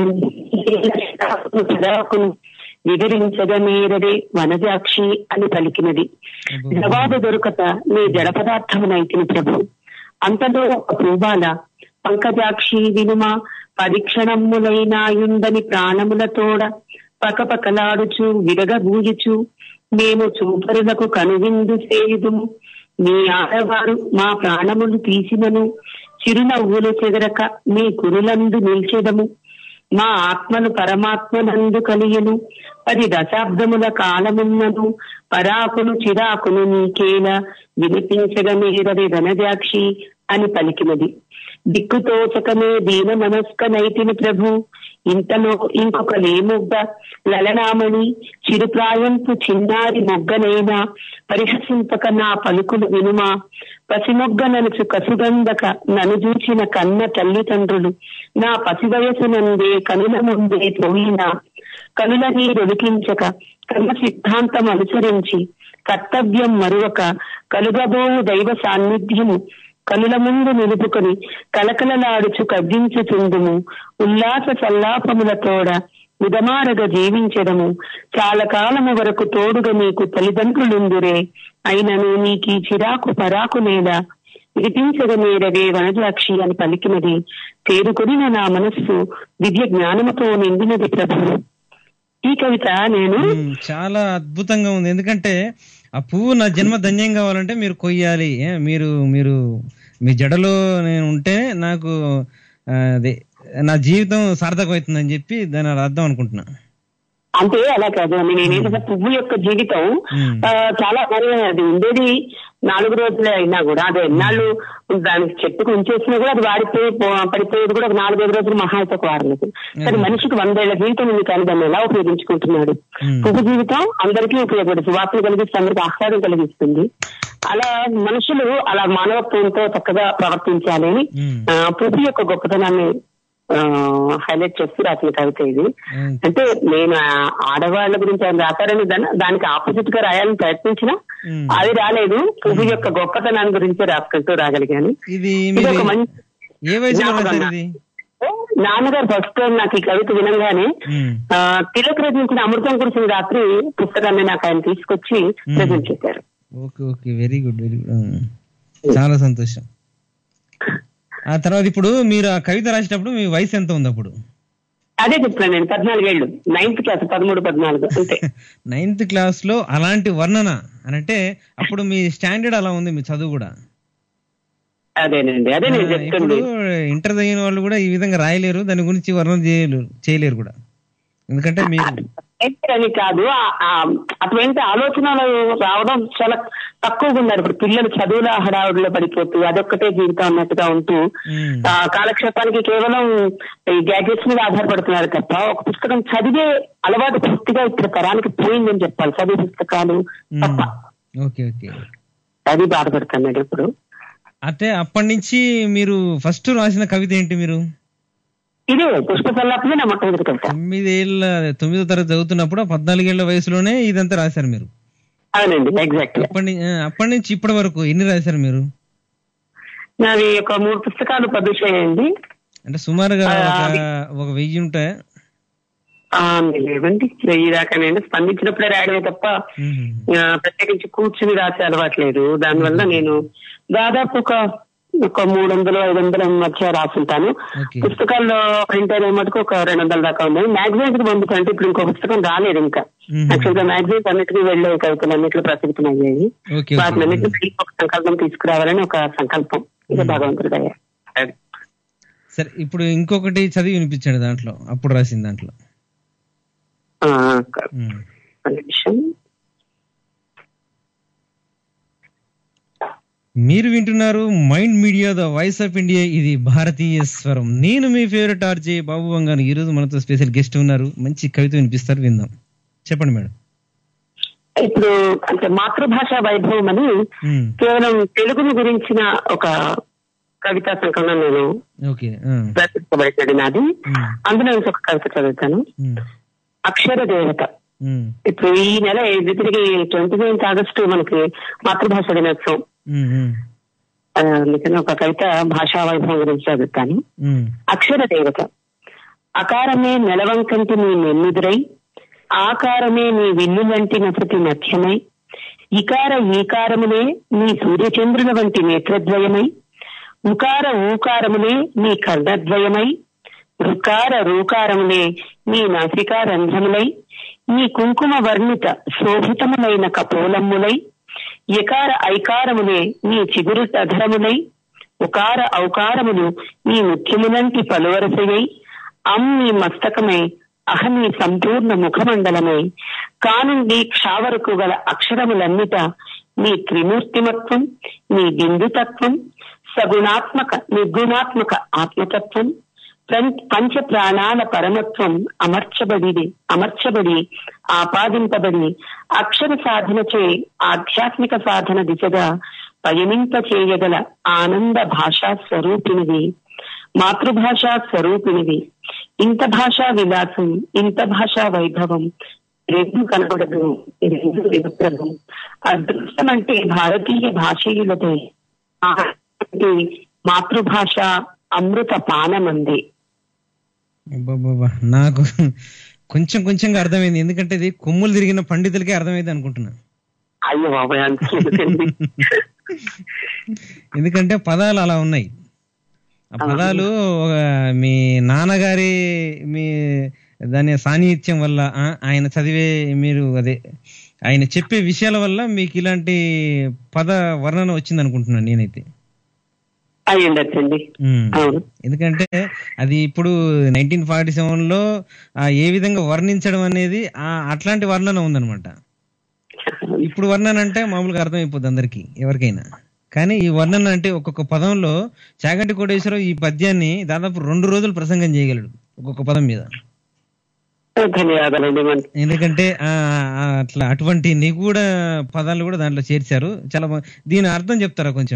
పరాకును వివరించగా మీరడే వనజాక్షి అని పలికినది జవాబు దొరకత నీ జడ పదార్థమునైతిని ప్రభు అంతలో ఒక పూబాల పంకజాక్షి వినుమ పరీక్షణములైనాయుందని ప్రాణములతోడ పకపకలాడుచు విరగబూయుచు మేము చూపరులకు కనువిందు సేయుదుము మీ ఆడవారు మా ప్రాణములు తీసినను చిరునవ్వులు చెదరక మీ కురులందు నిల్చెదము మా ఆత్మను పరమాత్మనందు కలియను పది దశాబ్దముల కాలమున్నను పరాకును చిరాకును నీకేలా వినిపించగ మీరది ధనజాక్షి అని పలికినది దిక్కుతోచకమే దీన మనస్క నైతిని ప్రభు ఇంతలో ఇంకొక లేమొగ్గ లలనామణి చిరుప్రాయంపు చిన్నారి మొగ్గనైనా పరిహసింపక నా పలుకులు వినుమా పసిమొగ్గ ననుచు కసుగందక నను చూచిన కన్న తల్లిదండ్రులు నా పసి వయసునందే కనుల ముందే పోయినా కనుల నీరొలికించక కర్మ సిద్ధాంతం అనుసరించి కర్తవ్యం మరువక కలుగబోవు దైవ సాన్నిధ్యము కనుల ముందు నిలుపుకొని కలకలలాడుచు కవ్వించుచుందుము ఉల్లాస సల్లాపములతోడ ఉదమారగ జీవించడము చాలా కాలము వరకు తోడుగా నీకు తల్లిదండ్రులుందురే అయినను నీకీ చిరాకు పరాకు లేదా వినిపించగ మీరవే వనజాక్షి అని పలికినది తేరుకొనిన నా మనస్సు దివ్య జ్ఞానముతో నిండినది ప్రభు ఈ కవిత నేను ఉమ్, చాలా అద్భుతంగా ఉంది ఎందుకంటే ఆ పువ్వు నా జన్మ ధన్యం కావాలంటే మీరు కొయ్యాలి ఏ, మీరు మీరు మీ జడలో నేను ఉంటే నాకు ఆ, అదే నా జీవితం సార్థకమవుతుందని చెప్పి దాని అర్థం అనుకుంటున్నా అంటే అలా కాదు అని నేనేంటంటే పువ్వు యొక్క జీవితం మ్మ్. ఆ, చాలా మరి అది ఉండేది నాలుగు రోజులే అయినా కూడా అది ఎన్నాళ్ళు దానికి చెట్టుకు ఉంచేసినా కూడా అది వాడిపోయి పో- పడిపోయేది కూడా ఒక నాలుగైదు రోజులు మహా అయితే ఒక వారం రోజులు. కానీ మనిషికి వందేళ్ల జీవితం ఉంది కానీ దాన్ని ఎలా ఉపయోగించుకుంటున్నాడు మ్మ్. పువ్వు జీవితం అందరికీ ఉపయోగపడుతుంది వాసన కలిగిస్తే అందరికీ ఆహ్లాదం కలిగిస్తుంది అలా మనుషులు అలా మానవత్వంతో చక్కగా ప్రవర్తించాలి అని మ్మ్. ఆ, పువ్వు యొక్క గొప్పతనాన్ని హైలైట్ చేస్తూ రాసిన కవిత ఇది ఉమ్, అంటే నేను ఆ ఆడవాళ్ళ గురించి ఆయన రాశారని దాన్ని దానికి ఆపోజిట్ గా రాయాలని ప్రయత్నించినా ఉమ్. అది రాలేదు పువ్వు యొక్క గొప్పతనాన్ని గురించే రాసుకుంటూ రాగలిగాను ఇది ఇది మీరు ఒక మంచి ఏ వయసులో జ్ఞాపకం రాశారు ఇది నాన్నగారు ఫస్ట్ టైం నాకు ఈ కవిత వినంగానే ఉమ్, ఆ, తిలక్ రచించిన అమృతం కురిసిన రాత్రి పుస్తకాన్ని నాకు ఆయన తీసుకొచ్చి ప్రజెంట్ చేశారు okay okay very good very good చాలా సంతోషం ఆ తర్వాత ఇప్పుడు మీరు ఆ కవిత రాసేటప్పుడు మీ వయసు ఎంత ఉంది అప్పుడు అదే చెప్తున్నాను నేను పద్నాలుగేళ్ళు నైన్త్ క్లాస్ పదమూడు పద్నాలుగు అంతే నైన్త్ క్లాస్ లో అలాంటి వర్ణన అని అంటే అప్పుడు మీ స్టాండర్డ్ అలా ఉంది మీ చదువు కూడా అదేనండి అదే నేను ఆ, ఇప్పుడు చెప్తుంది ఇంటర్ చదివిన వాళ్ళు కూడా ఈ విధంగా రాయలేరు దాని గురించి వర్ణన చేయలేరు చేయలేరు కూడా ఎందుకంటే మీరు అని కాదు ఆ- ఆ అటువంటి ఆలోచనలు రావడం చాలా తక్కువగా ఉన్నారు ఇప్పుడు పిల్లలు చదువుల హడావుడిలో పడిపోతూ అదొక్కటే జీవితం అన్నట్టుగా ఉంటూ ఉమ్, ఆ కాలక్షేపానికి కేవలం ఈ గ్యాజెట్స్ మీద ఆధారపడుతున్నారు తప్ప ఒక పుస్తకం చదివే అలవాటు పూర్తిగా ఇప్పుడు తరానికి పోయిందని చెప్పాలి చదువు పుస్తకాలు ఉమ్, తప్ప ఓకే ఓకే అది బాధపడతాను ఇప్పుడు అంటే అప్పటి నుంచి మీరు ఫస్ట్ రాసిన కవిత ఏంటి మీరు ఇదే పుష్ప సల్లాపమే నా మొట్టమొదటి కవిత తొమ్మిదేళ్ళ తొమ్మిదో తరగతి చదువుతున్నప్పుడు ఆ పద్నాలుగేళ్ల వయసులోనే ఇదంతా రాశారు మీరు అవునండి ఎగ్జాక్ట్ అప్పటి ని- ఆ, అప్పటి నుంచి ఇప్పటి వరకు ఎన్ని రాశారు మీరు నాది ఒక మూడు పుస్తకాలు పబ్లిష్ అయ్యాయండి అంటే సుమారుగా ఆ, ఒక అవి- ఒక వెయ్యి ఉంటాయా ఆ, లేవండి వెయ్యి దాకా నేను స్పందించినప్పుడే రాయడమే తప్ప మ్మ్. ఆ, ప్రత్యేకించి కూర్చుని రాసే అలవాట్లేదు దానివల్ల నేను దాదాపు ఒక ఒక మూడు వందలు ఐదు వందల మధ్య రాసుంటాను ఓకే పుస్తకాల్లో ప్రింట్ అయిన మటుకు ఒక రెండు వందల దాకా ఉన్నాయి మ్యాగజైన్స్ కి పంపుతుంటే ఇప్పుడు ఇంకో పుస్తకం రాలేదు ఇంకా మ్మ్. యాక్చువల్ గా మ్యాగజైన్స్ అన్నిటికీ వెళ్ళే కవితలు అన్నిటిలో ప్రచురితమయ్యాయి ఓకే వాటిని ఓకే అన్నింటినీ ఒక సంకల్పం తీసుకురావాలని ఒక సంకల్పం ఇక భగవంతుడి దయ అది. సరే ఇప్పుడు ఇంకొకటి చదివి వినిపించండి దాంట్లో అప్పుడు రాసిన దాంట్లో ఆ, మ్మ్. ఒక నిమిషం మీరు వింటున్నారు mind media the voice of India ఇది భారతీయ స్వరం నేను మీ ఫేవరెట్ ఆర్జే బాబు వంగాను ఈ రోజు మనతో స్పెషల్ గెస్ట్ ఉన్నారు మంచి కవిత వినిపిస్తారు విందాం చెప్పండి మేడం ఇప్పుడు అంటే మాతృభాష వైభవం అని మ్మ్. కేవలం తెలుగుని గురించిన ఒక కవితా సంకలనం నేను ఓకే ఆ. ప్రచురించబడినది నాది మ్మ్. అందులో నుంచి ఒక కవిత చదువుతాను మ్మ్. అక్షర దేవత మ్మ్. ఇప్పుడు ఈ నెల ఇది తిరిగి ట్వంటీ నైన్త్ ఆగస్టు మనకి మాతృభాష దినోత్సవం మ్మ్. మ్మ్. ఆ, అందుకని ఒక కవిత భాషా వైభవం గురించి చదువుతాను మ్మ్. అక్షర దేవత అకారమే నెలవంకంటి నీ నెమ్మిదురై ఆకారమే నీ విల్లు వంటి నసతి మధ్యమై ఇకార ఈకారములే నీ సూర్యచంద్రుల వంటి నేత్రద్వయమై ఉకార ఊకారములే నీ కర్ణద్వయమై రుకార రూకారములే నీ నాసికా రంధ్రములై నీ కుంకుమ వర్ణిత శోభితములైన కపోలమ్ములై యకార ఐకారములే నీ చిగురు అధరములై ఉకార ఔకారములు నీ ముఖ్యములంటి పలువరసయై అం నీ మస్తకమై అహం నీ సంపూర్ణ ముఖమండలమై కానుండి క్షావరకు గల అక్షరములన్నిట నీ త్రిమూర్తిమత్వం నీ బిందుతత్వం సగుణాత్మక నిర్గుణాత్మక ఆత్మతత్వం పం- పంచ ప్రాణాల పరమత్వం అమర్చబడి అమర్చబడి ఆపాదింపబడి అక్షర సాధనచే ఆధ్యాత్మిక సాధన దిశగా పయనింప చేయగల ఆనంద భాషా స్వరూపినివి మాతృభాషా స్వరూపినివి ఇంత భాషా విలాసం ఇంత భాషా వైభవం రెండు కనబడదు రెండు వివత్రము అదృష్టం అంటే భారతీయ భాషీయులదే ఆ మాతృభాష అమృత పానమంది అబ్బబ్బబ్బా. నాకు కొంచెం కొంచెంగా అర్థమైంది ఎందుకంటే ఇది కొమ్ములు తిరిగిన పండితులకే అర్థమైంది అనుకుంటున్నా అయ్యో బాబాయ్ అనుకోలేదండి ఎందుకంటే పదాలు అలా ఉన్నాయి ఆ పదాలు ఒక మీ నాన్నగారి మీ దాని సాన్నిహిత్యం వల్ల ఆ, ఆయన చదివే మీరు అదే ఆయన చెప్పే విషయాల వల్ల మీకు ఇలాంటి పద వర్ణన వచ్చింది అనుకుంటున్నాను నేనైతే అయి ఉండొచ్చండి ఉమ్. అవును ఎందుకంటే అది ఇప్పుడు నైన్టీన్ ఫార్టీ సెవెన్ లో ఆ ఏ విధంగా వర్ణించడం అనేది ఆ అట్లాంటి వర్ణన ఉందన్నమాట ఇప్పుడు వర్ణన అంటే మామూలుగా అర్థమైపోద్ది అందరికి ఎవరికైనా కానీ ఈ వర్ణన అంటే ఒక్కొక్క పదంలో చాగంటి కోటేశ్వరరావు ఈ పద్యాన్ని దాదాపు రెండు రోజులు ప్రసంగం చేయగలడు ఒక్కొక్క పదం మీద ధన్యవాదాలండి మన ఎందుకంటే ఆ ఆ అట్లా అటువంటి నిగూఢ పదాలు కూడా దాంట్లో చేర్చారు చాలా బా- దీని అర్థం చెప్తారా కొంచెం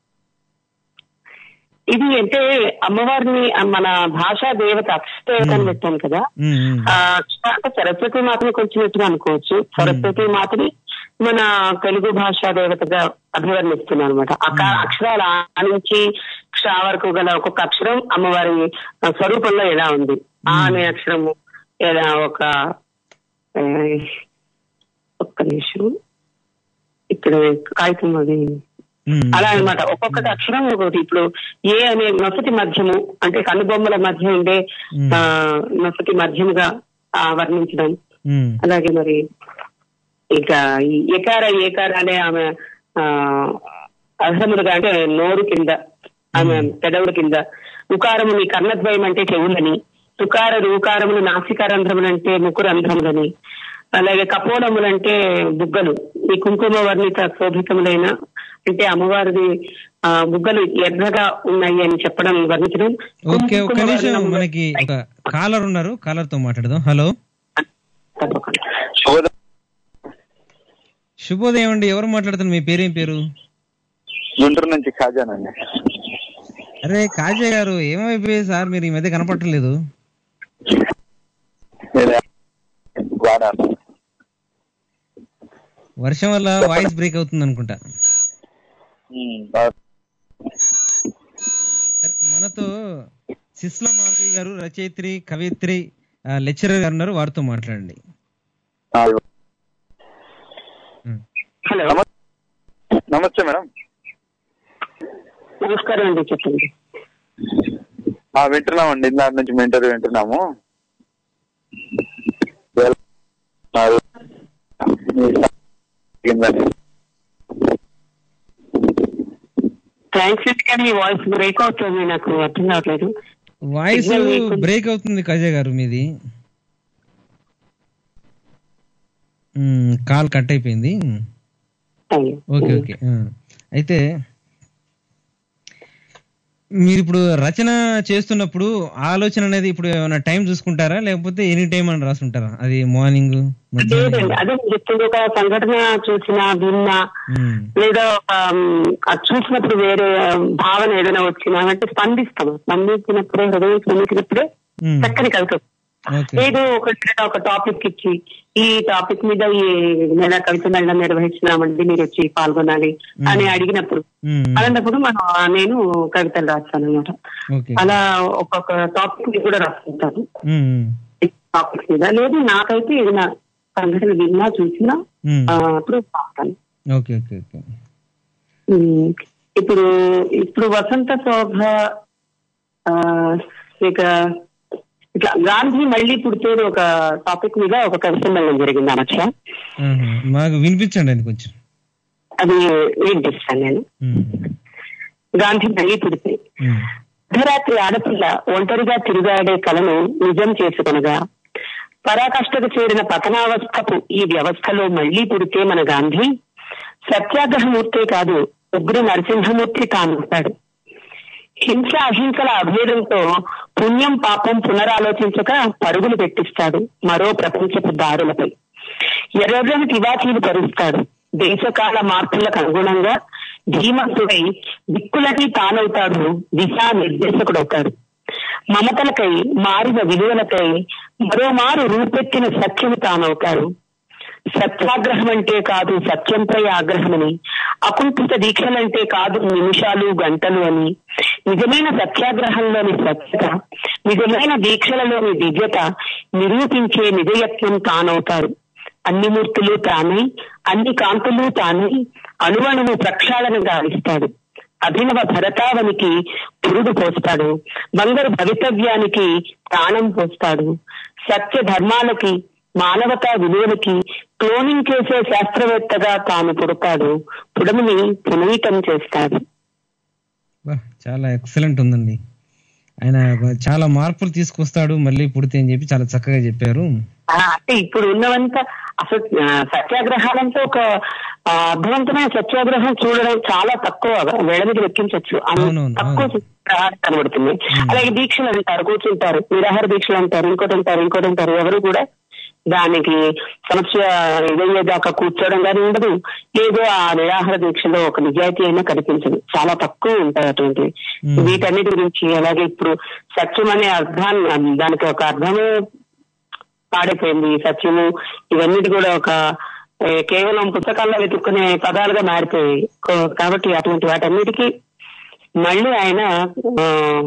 ఇది అంటే అమ్మవారిని ఆ మన భాషా దేవత అక్షదేవత అని పెట్టాను కదా ఉమ్, ఉమ్. ఆ అక్ష అంటే సరస్వతి మాతని కొంచెం అనుకోవచ్చు సరస్వతి మాతని మన తెలుగు భాషా దేవతగా అభివర్ణిస్తున్నాను అనమాట అక్షరాల ఆ నుంచి క్ష వరకు గల ఒక్కొక్క అక్షరం అమ్మవారి ఆ, స్వరూపంలో ఎలా ఉంది ఆ అనే అక్షరము ఎలా ఒక ఆ, ఒక్క నిమిషం ఇక్కడ కాగితం అది ఉమ్. అలా అన్నమాట ఒక్కొక్కటి అక్షరం ఒకటి ఇప్పుడు ఏ అనే నొసటి మధ్యము అంటే కనుబొమ్మల మధ్య ఉండే మ్మ్. ఆ నొసటి మధ్యముగా ఆ, వర్ణించడం ఉమ్. అలాగే మరి ఇక ఈ ఏకార ఏకార అనే ఆమె ఆ అర్హములుగా అంటే నోరు కింద ఆమె పెదవుల కింద ఉకారముని కర్ణద్వయం అంటే చెవులని తుకార రూకారములు నాసికారంధ్రములు అంటే ముక్కు రంధ్రములని అలాగే కపోలములంటే బుగ్గలు ఈ కుంకుమ వర్ణిత శోభితములైన అంటే అమ్మవారిది ఆ బుగ్గలు ఎర్రగా ఉన్నాయి అని చెప్పడం వర్ణించడం ఓకే ఒక్క కుంకుమ నిమిషం వర్ణములు- మనకి ఒక కాలర్ ఉన్నారు కాలర్ తో మాట్లాడదాం హలో తప్పకుండా శుభోదయం అండి ఎవరు మాట్లాడుతున్నారు మీ పేరేం పేరు గుంటూరు నుంచి ఖాజానండి అరే కాజా గారు ఏమైపోయాయి సార్ మీరు ఈ మధ్య కనపడలేదు నేను వాడాను వర్షం వల్ల వాయిస్ బ్రేక్ అవుతుంది అనుకుంటా ఉమ్, బా- సరే, మనతో సిస్లా మాధవి గారు రచయిత్రి కవిత్రి లెక్చరర్ గారు ఉన్నారు వారితో మాట్లాడండి ఆ, హలో నమస్తే మేడం నమస్కారం అండి చెప్పండి ఆ, వింటున్నామండి ఇందాక నుంచి మీ ఇంటర్వ్యూ వింటున్నాము ఎలా ఉన్నారు? జరిగిందని. థ్యాంక్స్ అండి కానీ మీ వాయిస్ బ్రేక్ అవుతుంది నాకు అర్థం కావట్లేదు వాయిస్ Signal weak. బ్రేక్ అవుతుంది కాజా గారు మీది మ్మ్, కాల్ కట్ అయిపోయింది అయ్యో. ఓకే ఓకే ఆ. అయితే మీరు ఇప్పుడు రచన చేస్తున్నప్పుడు ఆలోచన అనేది ఇప్పుడు ఏమైనా టైం చూసుకుంటారా లేకపోతే ఎనీ టైం అని రాసుంటారా అది మార్నింగ్ లేదండి అదే నేను చెప్తుంది ఒక సంఘటన చూసినా విన్నా లేదా ఒక మ్, అది చూసినప్పుడు వేరే భావన ఏదైనా వచ్చినా అంటే స్పందిస్తాము స్పందించినప్పుడే హృదయం స్పందించినప్పుడే చక్కని కవిత ఓకే ఏదో ఒక ఒక టాపిక్ ఇచ్చి ఈ టాపిక్ మీద ఈ నెల కవిత మేళ నిర్వహించినామండి మీరు వచ్చి పాల్గొనాలి అని అడిగినప్పుడు అలాంటప్పుడు మనం నేను కవితలు రాస్తాను అనమాట ఓకే అలా ఒక్కొక్క టాపిక్ మీద కూడా రాస్తుంటాను మ్మ్. టాపిక్ మీద లేదు నాకైతే ఏదైనా సంఘటన విన్నా చూసినా మ్మ్. ఆ, అప్పుడు రాస్తాను ఓకే ఓకే ఓకే ఉమ్, ఇప్పుడు ఇప్పుడు వసంత శోభ ఆ, ఇక ఇట్లా గాంధీ మళ్ళీ పుడితే ఒక టాపిక్ మీద ఒక కవిత వెళ్ళడం జరిగింది అనొచ్చ ఆహా. మాకు వినిపించండి అది కొంచెం అది వినిపిస్తాను నేను మ్మ్. గాంధీ మళ్ళీ పుడితే మ్మ్. అర్ధరాత్రి ఆడపిల్ల ఒంటరిగా తిరుగాడే కలను నిజం చేసుకొనగా పరాకాష్ఠకు చేరిన పతనావస్థకు ఈ వ్యవస్థలో మళ్లీ పుడితే మన గాంధీ సత్యాగ్రహమూర్తే కాదు ఉగ్ర నరసింహమూర్తి కానుంటాడు హింస అహింసల అభేదంతో పుణ్యం పాపం పునరాలోచించక పరుగులు పెట్టిస్తాడు మరో ప్రపంచపు దారులపై ఎర్రని తివాచీలు పరుస్తాడు దేశకాల మార్పులకు అనుగుణంగా ధీమంతుడై దిక్కులకి తానవుతాడు దిశా నిర్దేశకుడవుతాడు మమతలకై మారిన విలువలకై మరోమారు రూపెత్తిన సత్యము తానవుతాడు సత్యాగ్రహం అంటే కాదు సత్యంపై ఆగ్రహమని అకుంఠిత దీక్షలంటే కాదు నిమిషాలు గంటలు అని నిజమైన సత్యాగ్రహంలోని సత్యత నిజమైన దీక్షలలోని దివ్యత నిరూపించే నిజయత్నం తానవుతారు అన్ని మూర్తులు తానై అన్ని కాంతులు తానై అణువణువు ప్రక్షాళన గావిస్తాడు అభినవ భరతావనికి పురుడు పోస్తాడు బంగారు భవితవ్యానికి ప్రాణం పోస్తాడు సత్య ధర్మాలకి మానవతా విలువలకి క్లోనింగ్ చేసే శాస్త్రవేత్తగా తాను పుడతాడు పుడమిని పునీతం చేస్తాడు బా, చాలా ఎక్సలెంట్ ఉందండి ఆయన చాలా మార్పులు తీసుకొస్తాడు మళ్ళీ పుడితే అని చెప్పి చాలా చక్కగా చెప్పారు ఆ, అంటే ఇప్పుడు ఉన్నవంతా అసలు ఆ, సత్యాగ్రహాలంతా ఒక ఆ, అర్థవంతమైన సత్యాగ్రహం చూడడం చాలా తక్కువ వేళ మీద లెక్కించవచ్చు అంత అవునవును, తక్కువ అవును. సత్యాగ్రహాలు కనబడుతుంది అలాగే దీక్షలు అంటారు కూర్చుంటారు నిరాహార దీక్షలు అంటారు ఇంకోటి అంటారు ఇంకోటి అంటారు ఎవరు కూడా దానికి సమస్య ఇదయ్యేదాకా కూర్చోవడం కానీ ఉండదు ఏదో ఆ నిరాహార దీక్షలో ఒక నిజాయితీ అయినా కనిపించదు చాలా తక్కువ ఉంటాయి అటువంటివి Hmm. వీటన్నిటి గురించి అలాగే ఇప్పుడు సత్యం అనే అర్థాన్ని దానికి ఒక అర్థమే పాడైపోయింది ఈ సత్యము ఇవన్నిటి కూడా ఒక ఏ, కేవలం పుస్తకాల్లో వెతుక్కునే పదాలుగా మారిపోయాయి కో- కాబట్టి అటువంటి వాటన్నిటికీ మళ్ళీ ఆయన ఆ,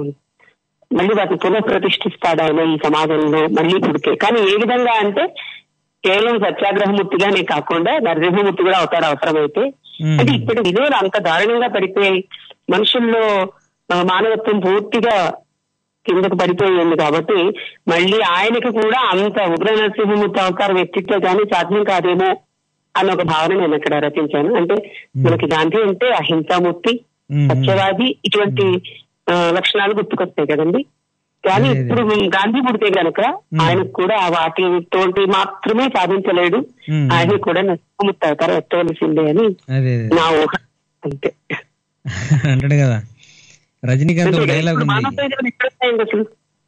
మళ్ళీ వాటిని పునఃప్రతిష్ఠిస్తాడు ఆయన ఈ సమాజంలో మళ్ళీ పుడితే కానీ ఏ విధంగా అంటే కేవలం సత్యాగ్రహమూర్తిగానే కాకుండా నరసింహమూర్తి కూడా అవుతాడు అవసరమైతే మ్మ్. అంటే ఇప్పటి విలువలు అంత దారుణంగా పడిపోయాయి మనుషుల్లో ఆ, మానవత్వం పూర్తిగా కిందకు పడిపోయింది కాబట్టి మళ్ళీ ఆయనకి కూడా అంత ఉగ్ర నరసింహమూర్తి అవతారం ఎత్తితే గానీ సాధ్యం కాదేమో అన్న ఒక భావన నేను ఇక్కడ రచించాను అంటే మనకి గాంధీ అంటే అహింసామూర్తి మ్మ్. సత్యవాది ఇటువంటి ఆ, లక్షణాలు గుర్తుకొస్తాయి కదండి కానీ అదే, అదే. ఇప్పుడు గాంధీ పుడితే గనక ఆయనకు కూడా వాటితోటి మాత్రమే సాధించలేడు మ్మ్. ఆయన కూడా నరసింహమూర్తి అవతారం ఎత్తవలసిందే అని అదే అదే నా ఊహ అంతే అంటాడు కదా రజనీకాంత్ ఒక అంటే డైలాగ్ ఇప్పుడు ఉంది మానవ ప్రయోజనం ఎక్కడ ఉన్నాయండి అసలు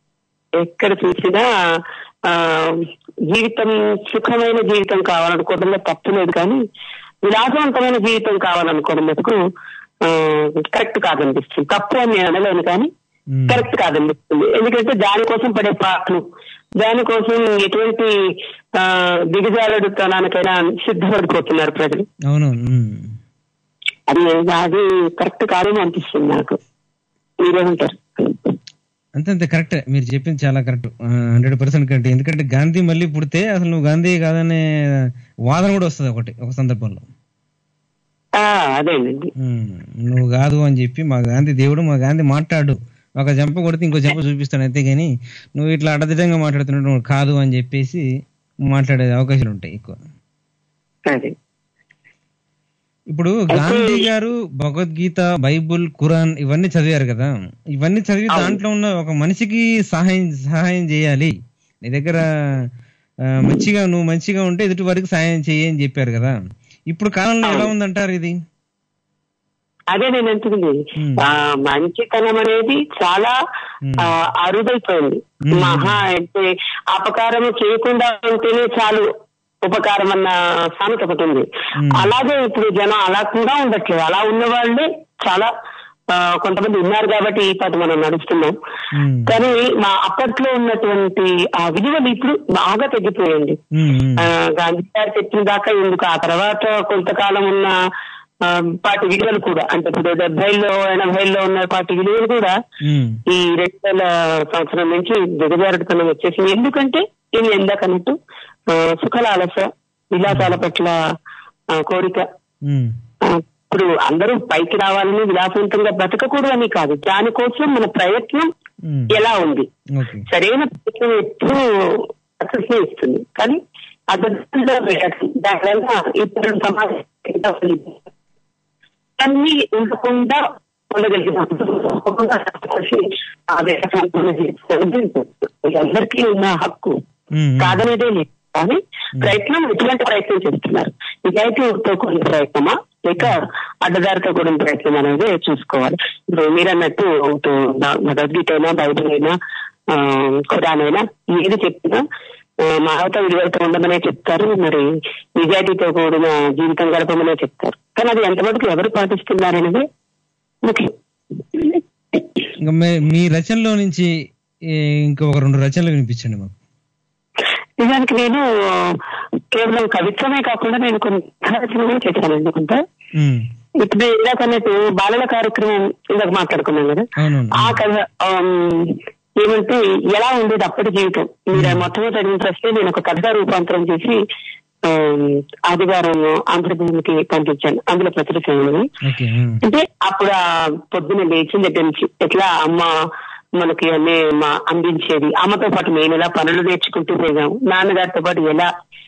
ఎక్కడ చూసినా ఆ జీవితం సుఖమైన జీవితం కావాలనుకోవడంలో తప్పు లేదు కానీ విలాసవంతమైన జీవితం కావాలనుకోవడం మటుకు కరెక్ట్ కాదనిపిస్తుంది తప్పు అని నేను అనలేను కానీ మ్మ్. కరెక్ట్ కాదనిపిస్తుంది ఎందుకంటే దానికోసం పడే పాటలు దానికోసం ఎటువంటి ఆ, దిగజారుడుతనానికైనా సిద్ధపడిపోతున్నారు ప్రజలు అవునవును మ్మ్. అది అది కరెక్ట్ కాదేమో అనిపిస్తుంది నాకు మీరేమంటారు అంతే అంతే కరెక్ట్ మీరు చెప్పింది చాలా కరెక్ట్ హండ్రెడ్ పర్సెంట్ కరెక్ట్ ఎందుకంటే గాంధీ మళ్ళీ పుడితే అసలు నువ్వు గాంధీ కాదనే వాదన కూడా వస్తుంది ఒకటి ఒక సందర్భంలో ఆ, అదేనండి ఉమ్, నువ్వు కాదు అని చెప్పి మా గాంధీ దేవుడు మా గాంధీ మాట్లాడు ఒక చెంప కొడితే ఇంకో చెంప చూపిస్తాడు అంతే కానీ నువ్వు ఇట్లా అడదిడంగా మాట్లాడుతున్నాడు నువ్వు కాదు అని చెప్పేసి మాట్లాడే అవకాశాలు ఉంటాయి ఎక్కువ అదే ఇప్పుడు గాంధీ గారు భగవద్గీత బైబుల్ ఖురాన్ ఇవన్నీ చదివారు కదా ఇవన్నీ చదివి దాంట్లో ఉన్న ఒక మనిషికి సహాయం సహాయం చేయాలి నీ దగ్గర ఆ, మంచిగా నువ్వు మంచిగా ఉంటే ఎదుటి వారికి సహాయం చేయి అని చెప్పారు కదా ఇప్పుడు కాలంలో ఎలా ఉందంటారు ఇది అదే నేను అంటుంది మ్మ్. ఆ మంచితనం అనేది చాలా మ్మ్. ఆ, అరుదైపోయింది మ్మ్. మహా అంటే అపకారం చేయకుండా ఉంటేనే చాలు ఉపకారం అన్న సామెత ఒకటి ఉంది మ్మ్. అలాగే ఇప్పుడు జనం అలా కూడా ఉండట్లేదు అలా ఉన్న వాళ్ళే చాలా ఆ, కొంతమంది ఉన్నారు కాబట్టి ఈ పాట మనం నడుస్తున్నాం ఉమ్, కానీ మా అప్పట్లో ఉన్నటువంటి ఆ విలువలు ఇప్పుడు బాగా తగ్గిపోయాయండి ఉమ్, ఉమ్, ఆ, గాంధీ గారు చెప్పిన దాకా ఎందుకు ఆ తర్వాత కొంతకాలం ఉన్న ఆ, పార్టీ విలువలు కూడా అంటే ఇప్పుడు డెబ్బైలో ఎనభైలో ఉన్న పార్టీ విలువలు కూడా ఉమ్, ఈ రెండు వేల సంవత్సరం నుంచి దిగజారుడుతనం వచ్చేసింది ఎందుకంటే ఇది ఎందాకన్నట్టు ఆ, సుఖలాలస విలాసాల పట్ల ఆ, కోరిక ఉమ్, ఆ, ఇప్పుడు అందరూ పైకి రావాలని విలాసవంతంగా బ్రతకకూడదు అని కాదు దానికోసం మన ప్రయత్నం ఉమ్. ఎలా ఉంది ఓకే సరైన ప్రయత్నం ఎప్పుడు సక్సెస్ ఇస్తుంది కానీ అదృష్టంలో దానివల్ల ఇప్పుడు సమాజం అన్ని ఉండకుండా ఉండగలిగినాం తప్పకుండా కలిసి ఆ వ్యవసాయం చేస్తుంది. అందరికీ ఉన్న హక్కు ఉమ్, ఉమ్. కాదనేదే లేదు కానీ ప్రయత్నం ఎటువంటి ప్రయత్నం చేస్తున్నారు నిజాయితీతో కూడిన ప్రయత్నమా లేక అడ్డదారితో కూడిన ప్రయత్నం అనేది చూసుకోవాలి ఇప్పుడు మీరన్నట్టు ఇటు భగవద్గీత అయినా బైబిల్ అయినా ఆ, ఖురాన్ అయినా ఏది చెప్పినా ఆ, మానవత విలువలతో ఉండమనే చెప్తారు మరి నిజాయితీతో కూడిన జీవితం గడపమనే చెప్తారు కానీ అది ఎంతవరకు ఎవరు పాటిస్తున్నారనేది ముఖ్యం ఇంకా మే- మీ రచనలో నుంచి ఏ, ఇంకా ఒక రెండు రచనలు వినిపించండి మాకు నిజానికి నేను కేవలం కవిత్వమే కాకుండా నేను కొన్ని రచనలు కూడా చేశానండి కొంత ఉమ్, ఇప్పుడు ఇందాక అన్నట్టు బాలల కార్యక్రమం ఇందాక మాట్లాడుకున్నాం కదా అవునవును ఆ కథ ఆమ్, ఏమంటే ఎలా ఉండేది అప్పటి జీవితం మీరు మొట్టమొదటి అడిగిన ప్రశ్న నేను ఒక కథగా రూపాంతరం చేసి ఆమ్, ఆదివారం ఆంధ్రభూమికి పంపించాను అందులో ప్రచురితమైనది ఓకే ఉమ్, అంటే అప్పుడు ఆ పొద్దున లేచిన దగ్గర నుంచి ఎట్లా అమ్మ మనకి అన్ని మా అందించేది అమ్మతో పాటు మేము ఎలా పనులు నేర్చుకుంటూ పోయాము నాన్నగారితో పాటు ఎలా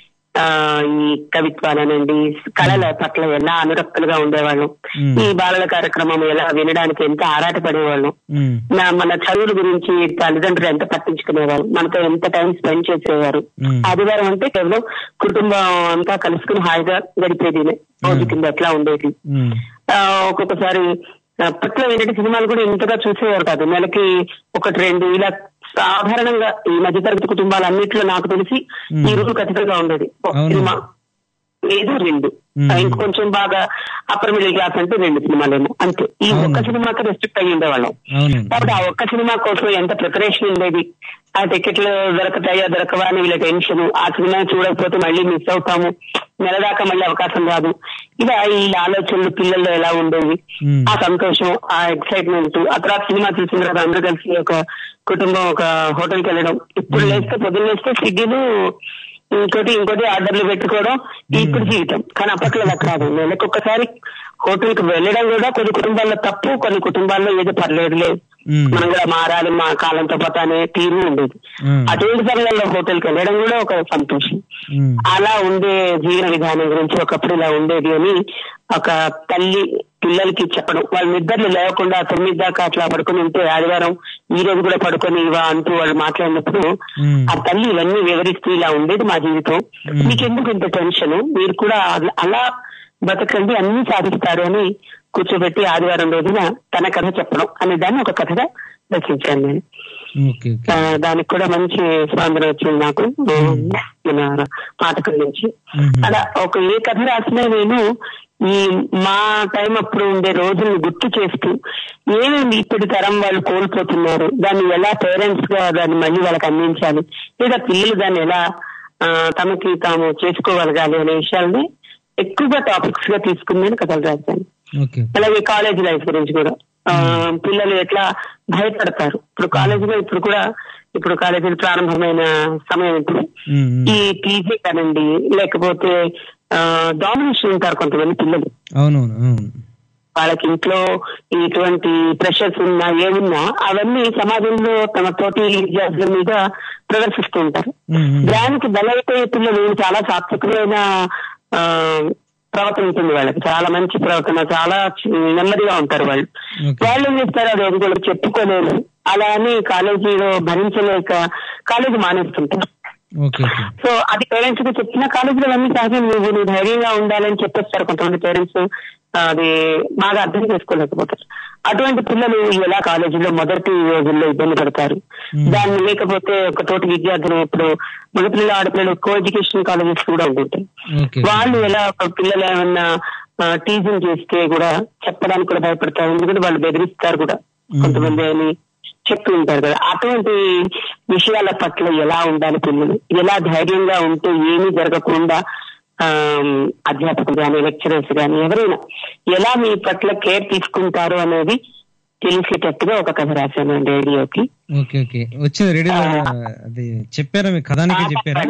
ఆ ఈ కవిత్వాలనండి కళల పట్ల ఎలా అనురక్తులుగా ఉండేవాళ్ళం మ్మ్. ఈ బాలల కార్యక్రమం ఎలా వినడానికి ఎంత ఆరాటపడేవాళ్ళం ఉమ్, నా మన చదువుల గురించి తల్లిదండ్రులు ఎంత పట్టించుకునేవారు మనతో ఎంత టైం స్పెండ్ చేసేవారు మ్మ్. ఆదివారం అంటే కేవలం కుటుంబం అంతా కలుసుకుని హాయిగా గడిపేది రోజు కింద ఎట్లా ఉండేది ఉమ్, ఆ, ఒక్కొక్కసారి అప్పట్లో ఏంటంటే సినిమాలు కూడా ఇంతగా చూసేవారు కాదు నెలకి ఒకటి రెండు ఇలా సాధారణంగా ఈ మధ్యతరగతి కుటుంబాలు అన్నిట్లో నాకు తెలిసి మ్మ్. ఈ రూల్ ఖచ్చితంగా ఉండేది ఒక అవును. సినిమా లేదు రెండు మ్మ్. ఆ, ఇంకొంచెం బాగా అప్పర్ మిడిల్ క్లాస్ అంటే రెండు సినిమాలేమో అంతే ఈ అవును. ఒక్క సినిమాకి రెస్ట్రిక్ట్ అయ్యి ఉండేవాళ్ళం అవును కాబట్టి ఆ ఒక్క సినిమా కోసం ఎంత ప్రిపరేషన్ ఉండేది ఆ టికెట్లు దొరకతాయో దొరకవా అని వీళ్ళ టెన్షన్ ఆ సినిమా చూడకపోతే మళ్ళీ మిస్ అవుతాము నెల దాకా మళ్ళీ అవకాశం రాదు ఇలా ఈ ఆలోచనలు పిల్లల్లో ఎలా ఉండేవి మ్మ్. ఆ సంతోషం ఆ ఎక్సైట్మెంట్ ఆ తర్వాత సినిమా చూసిన తర్వాత అందరూ కలిసి ఒక కుటుంబం ఒక హోటల్కి వెళ్ళడం ఇప్పుడు లేస్తే పొద్దున్న లేస్తే స్విగ్గీలు ఇంకోటి ఇంకోటి ఆర్డర్లు పెట్టుకోవడం ఇప్పుడు జీవితం కానీ అప్పట్లో అలా కాదు నెలకు ఒక్కసారి హోటల్ కి వెళ్ళడం కూడా కొన్ని కుటుంబాల్లో తప్పు కొన్ని కుటుంబాల్లో ఏదో పర్లేదులే మ్మ్. మనం కూడా మారాలి మా కాలంతో పాటు అనే తీరు ఉండేది మ్మ్. అటువంటి సమయంలో హోటల్ కి వెళ్ళడం కూడా ఒక సంతోషం ఉమ్, అలా ఉండే జీవన విధానం గురించి ఒకప్పుడు ఇలా ఉండేది అని ఒక తల్లి పిల్లలకి చెప్పడం వాళ్ళ నిద్రలు లేకుండా తొమ్మిది దాకా అట్లా పడుకొని ఉంటే ఆదివారం ఈ రోజు కూడా పడుకొని ఇవా అంటూ వాళ్ళు మాట్లాడినప్పుడు మ్మ్. ఆ తల్లి ఇవన్నీ వివరిస్తూ ఇలా ఉండేది మా జీవితం మ్మ్. మీకెందుకు ఇంత టెన్షన్ మీరు కూడా అల- అలా బతకండి అన్ని సాధిస్తారు అని కూర్చోబెట్టి ఆదివారం రోజున తన కథ చెప్పడం అనే దాన్ని ఒక కథగా రచించాను నేను ఓకే ఓకే ఆ, దానికి కూడా మంచి స్పందన వచ్చింది నాకు ఆ, మన పాఠకుల నుంచి మ్మ్. అలా ఒక ఏ కథ రాసినా నేను ఈ మా టైం అప్పుడు ఉండే రోజుల్ని గుర్తు చేస్తూ ఏమేమి ఇప్పటి తరం వాళ్ళు కోల్పోతున్నారు దాన్ని ఎలా పేరెంట్స్ గా దాన్ని మళ్ళీ వాళ్ళకి అందించాలి లేదా పిల్లలు దాన్ని ఎలా ఆ, తమకి తాము చేసుకోగలగాలి అనే విషయాల్ని ఎక్కువగా టాపిక్స్ గా తీసుకుని నేను కథలు రాశాను ఓకే అలాగే కాలేజ్ లైఫ్ గురించి కూడా ఆ, పిల్లలు ఎట్లా భయపడతారు ఇప్పుడు కాలేజీలో ఇప్పుడు కూడా ఇప్పుడు కాలేజీలు ప్రారంభమైన సమయం ఇప్పుడు ఉమ్, ఉమ్. ఈ పీజీ కానండి లేకపోతే డామినేషన్ ఉంటారు కొంతమంది పిల్లలు అవునవును అవును వాళ్ళకి ఇంట్లో ఇటువంటి ప్రెషర్స్ ఉన్నా ఏమున్నా అవన్నీ సమాజంలో తమ తోటి విద్యార్థుల మీద ప్రదర్శిస్తూ ఉంటారు ఉమ్, ఉమ్. దానికి బలైపోయే పిల్లలు చాలా సాత్వికమైన ఆ, ప్రవర్తన ఉంటుంది వాళ్ళకి చాలా మంచి ప్రవర్తన చాలా చి- నెమ్మదిగా ఉంటారు వాళ్ళు ఓకే వాళ్ళు ఏం చేస్తారు అది ఒకరికి చెప్పుకోలేరు అలా అని కాలేజీలో భరించలేక కాలేజీ మానేస్తుంటారు ఓకే ఓకే సో అది పేరెంట్స్ కి చెప్పిన కాలేజీలో అన్ని సహజం నువ్వు నువ్వు ధైర్యంగా ఉండాలని చెప్పేస్తారు కొంతమంది పేరెంట్స్ అది బాగా అర్థం చేసుకోలేకపోతారు అటువంటి పిల్లలు ఎలా కాలేజీలో మొదటి రోజుల్లో ఇబ్బంది పడతారు దాన్ని లేకపోతే ఒక తోటి విద్యార్థులు ఇప్పుడు మగపిల్లలు ఆడపిల్లలు కో ఎడ్యుకేషన్ కాలేజెస్ కూడా ఉంటుంటాయి ఓకే వాళ్ళు ఎలా ఒక పిల్లలు ఏమన్నా టీచింగ్ చేస్తే కూడా చెప్పడానికి కూడా భయపడతారు ఎందుకంటే వాళ్ళు బెదిరిస్తారు కూడా కొంతమంది అని చెప్తూ ఉంటారు కదా అటువంటి విషయాల పట్ల ఎలా ఉండాలి పిల్లలు ఎలా ధైర్యంగా ఉంటే ఏమీ జరగకుండా ఆ, అధ్యాపకులు కానీ లెక్చరర్స్ కానీ ఎవరైనా ఎలా మీ పట్ల కేర్ తీసుకుంటారు అనేది తెలిసేటట్టుగా ఒక కథ రాశాను రేడియోకి ఓకే ఓకే వచ్చింది రెడీ అది చెప్పారా మీ కథానికే చెప్పారా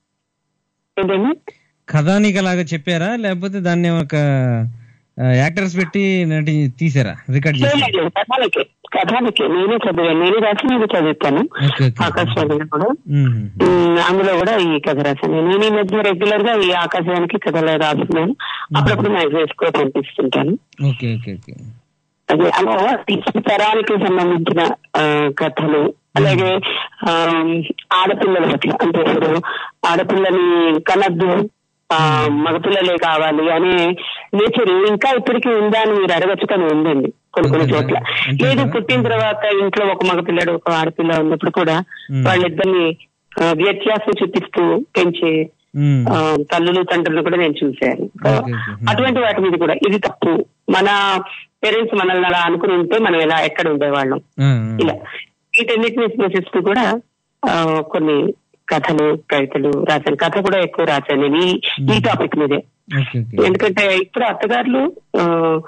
ఏంటండి కథానిక లాగా చెప్పారా లేకపోతే దాన్ని ఒక యాక్టర్స్ పెట్టి నటి తీసారా రికార్డ్ చేశారా లేదు, కథానికే కథానికే నేనే చదివాను నేనే రాసి నేను చదువుతాను ఓకే ఓకే ఆకాశవాణిలో కూడా ఉమ్, ఉమ్, అందులో కూడా ఈ కథ రాశాను నేను ఈ మధ్య రెగ్యులర్ గా ఈ ఆకాశవానికి కథలు రాస్తున్నాను అప్పుడప్పుడు మ్యాగజైన్స్ కూడా పంపిస్తుంటాను ఓకే ఓకే ఓకే అదే అలా ఈ తరానికి సంబంధించిన ఆ, కథలు అలాగే ఆ, ఆడపిల్లల పట్ల అంటే ఇప్పుడు ఆడపిల్లని కనద్దు ఆ, మగపిల్లలే కావాలి అనే నేచర్ ఇంకా ఇప్పటికీ ఉందా అని మీరు అడగచ్చు కానీ ఉందండి కొన్ని కొన్ని అంతేనా? చోట్ల అంతేనా? లేదు పుట్టిన తర్వాత ఇంట్లో ఒక మగపిల్లడు ఒక ఆడపిల్ల ఉన్నప్పుడు కూడా ఉమ్. వాళ్ళిద్దరిని ఆ, వ్యత్యాసం చూపిస్తూ పెంచే ఉమ్, ఆ, తల్లులు తండ్రులు కూడా నేను చూశాను సో, ఓకే, ఓకే. అటువంటి వాటి మీద కూడా ఇది తప్పు మన పేరెంట్స్ మనల్ని అలా అనుకుని ఉంటే మనం ఎలా ఎక్కడ ఉండేవాళ్ళం ఆ, ఇలా వీటన్నిటిని విశ్వసిస్తూ కూడా ఆ, కొన్ని కథలు కవితలు రాశాను కథ కూడా ఎక్కువ రాశాను నేను ఈ ఈ టాపిక్ మీదే ఓకే ఓకే ఎందుకంటే ఇప్పుడు అత్తగారులు ఆ,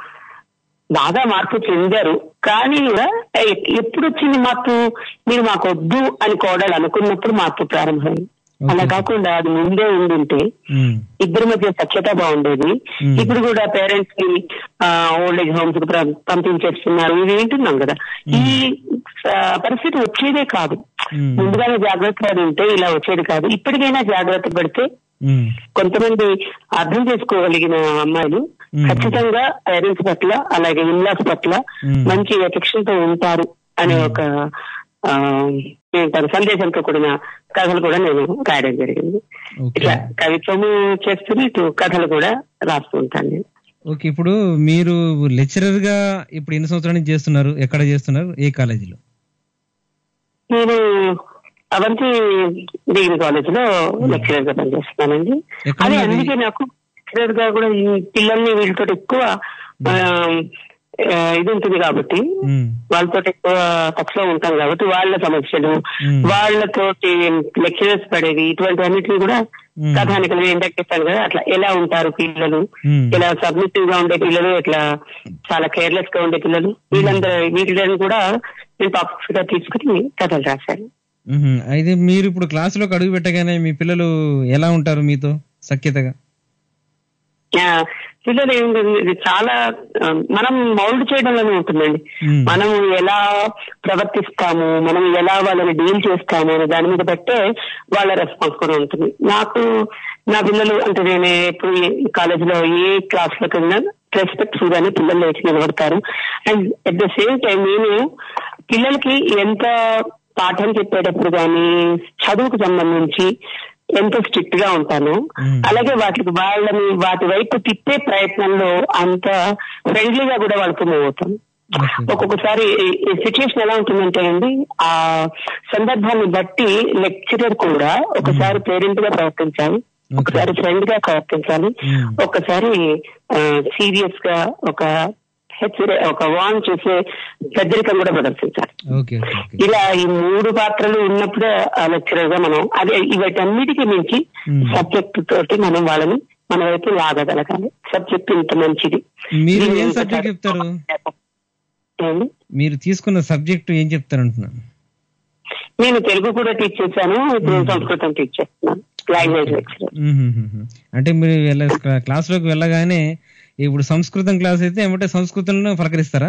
బాగా మార్పు చెందారు కానీ కూడా ఎ- ఎప్పుడు వచ్చింది మార్పు మీరు మాకు వద్దు అని కోడలు అనుకున్నప్పుడు మార్పు ప్రారంభమైంది అలా కాకుండా అది ముందే ఉండుంటే ఉమ్, ఇద్దరి మధ్య సఖ్యత బాగుండేది Hmm. ఇప్పుడు కూడా పేరెంట్స్ కి ఓల్డ్ ఏజ్ హోమ్స్ కి ప్ర- పంపించేస్తున్నారు ఇది వింటున్నాం కదా ఈ ఆ, పరిస్థితి వచ్చేదే కాదు Hmm. ముందుగానే జాగ్రత్త పడి ఉంటే ఇలా వచ్చేది కాదు ఇప్పటికైనా జాగ్రత్త పడితే ఉమ్, కొంతమంది అర్థం చేసుకోగలిగిన అమ్మాయిలు Hmm. ఖచ్చితంగా పేరెంట్స్ పట్ల అలాగే ఇన్లాస్ పట్ల Hmm. మంచి ఎఫెక్షన్ తో ఉంటారు అనే ఒక ఆ, ఏంటారు సందేశంతో కూడిన కథలు కూడా నేను రాయడం జరిగింది ఓకే ఇట్లా కవిత్వము చేస్తూనే ఇటు కథలు కూడా రాస్తూ ఉంటాను నేను ఓకే ఇప్పుడు మీరు లెక్చరర్ గా ఇప్పుడు ఎన్ని సంవత్సరాల నుంచి చేస్తున్నారు ఎక్కడ చేస్తున్నారు ఏ కాలేజీలో నేను అవంతి డిగ్రీ కాలేజ్ లో లెక్చరర్ గా పనిచేస్తున్నానండి ఎక్కడ అదే ఉన్నది? అందుకే నాకు లెక్చరర్ గా కూడా ఈ పిల్లల్ని వీళ్ళతో ఎక్కువ ఆ, ఆ, ఇది ఉంటుంది కాబట్టి ఉమ్, వాళ్ళతో ఎక్కువ టచ్ లో ఉంటాం కాబట్టి వాళ్ళ సమస్యలు Hmm. వాళ్ళతోటి లెక్చరర్స్ పడేవి ఇటువంటి అన్నిటిని కూడా Hmm. కథానికలు ఇందాక చెప్పాను కదా అట్లా ఎలా ఉంటారు పిల్లలు Hmm. ఎలా సబ్మిసివ్ గా ఉండే పిల్లలు ఎట్లా చాలా కేర్లెస్ గా ఉండే పిల్లలు వీళ్ళందరూ వీటిని కూడా నేను టాపిక్స్ గా తీసుకుని కథలు రాశాను ఉహుం. అయితే మీరు ఇప్పుడు క్లాసులోకి అడుగు పెట్టగానే మీ పిల్లలు ఎలా ఉంటారు మీతో సఖ్యతగా ఆ, పిల్లలు ఏంటంటే ఇది చాలా ఆ, మనం మౌల్డ్ చేయడంలోనే ఉంటుందండి Hmm. మనం ఎలా ప్రవర్తిస్తాము మనం ఎలా వాళ్ళని డీల్ చేస్తాము అనే దాని మీద బట్టే వాళ్ళ రెస్పాన్స్ కూడా ఉంటుంది నాకు నా పిల్లలు అంటే నేను ఎప్పుడు కాలేజీలో ఏ క్లాస్ లో కన్నా రెస్పెక్ట్ఫుల్ గానే పిల్లలు లేచి నిలబడతారు and at the same time నేను పిల్లలకి ఎంత పాఠం చెప్పేటప్పుడు కానీ చదువుకు సంబంధించి ఎంత స్ట్రిక్ట్ గా ఉంటాను Hmm. అలాగే వాటికి వాళ్ళని వాటి వైపు తిప్పే ప్రయత్నంలో అంత ఫ్రెండ్లీగా కూడా వాళ్ళతో మూవ్ అవుతాను ఓకే. ఒక్కొక్కసారి సిచ్యుయేషన్ ఎలా ఉంటుందంటే అండి ఆ సందర్భాన్ని బట్టి లెక్చరర్ కూడా ఒకసారి పేరెంట్ గా ప్రవర్తించాలి ఒకసారి ఫ్రెండ్ గా ప్రవర్తించాలి Hmm. ఒకసారి సీరియస్ గా ఒక హెచ్చరి ఒక వాన్ చేసే పెద్దరికం కూడా ప్రదర్శించాలి ఓకే ఓకే ఓకే ఇలా ఈ మూడు పాత్రలు ఉన్నప్పుడే లెక్చరర్ గా మనం అదే వీటన్నిటికీ మించి Hmm. సబ్జెక్ట్ తోటి మనం వాళ్ళని మన వైపు లాగగలగాలి సబ్జెక్ట్ ఇంత మంచిది మీరు దీన్ని ఏం ఒకసారి- సబ్జెక్ట్ చెప్తారు ఏంది? మీరు తీసుకున్న సబ్జెక్ట్ ఏం చెప్తారు అంటున్నాను నేను తెలుగు కూడా టీచ్ చేశాను ఇప్పుడు సంస్కృతం టీచ్ చేస్తున్నాను లాంగ్వేజ్ లెక్చరర్ మ్మ్. అంటే మీరు వెళ్ళ క్లాస్ లోకి వెళ్ళగానే ఇప్పుడు సంస్కృతం క్లాస్ అయితే ఏమంటే సంస్కృతంలో పలకరిస్తారా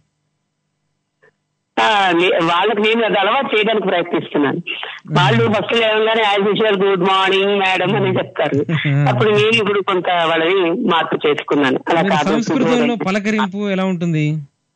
ఆ, లే- వాళ్ళకి నేను అది అలవాటు చేయడానికి ప్రయత్నిస్తున్నాను వాళ్ళు ఫస్ట్ లేవగానే as usual good morning madam అని చెప్తారు అప్పుడు నేను ఇప్పుడు కొంత వాళ్ళని మార్పు చేసుకున్నాను అలా మీరు కాదు సంస్కృతంలో శుభోదయం. పలకరింపు ఎలా ఉంటుంది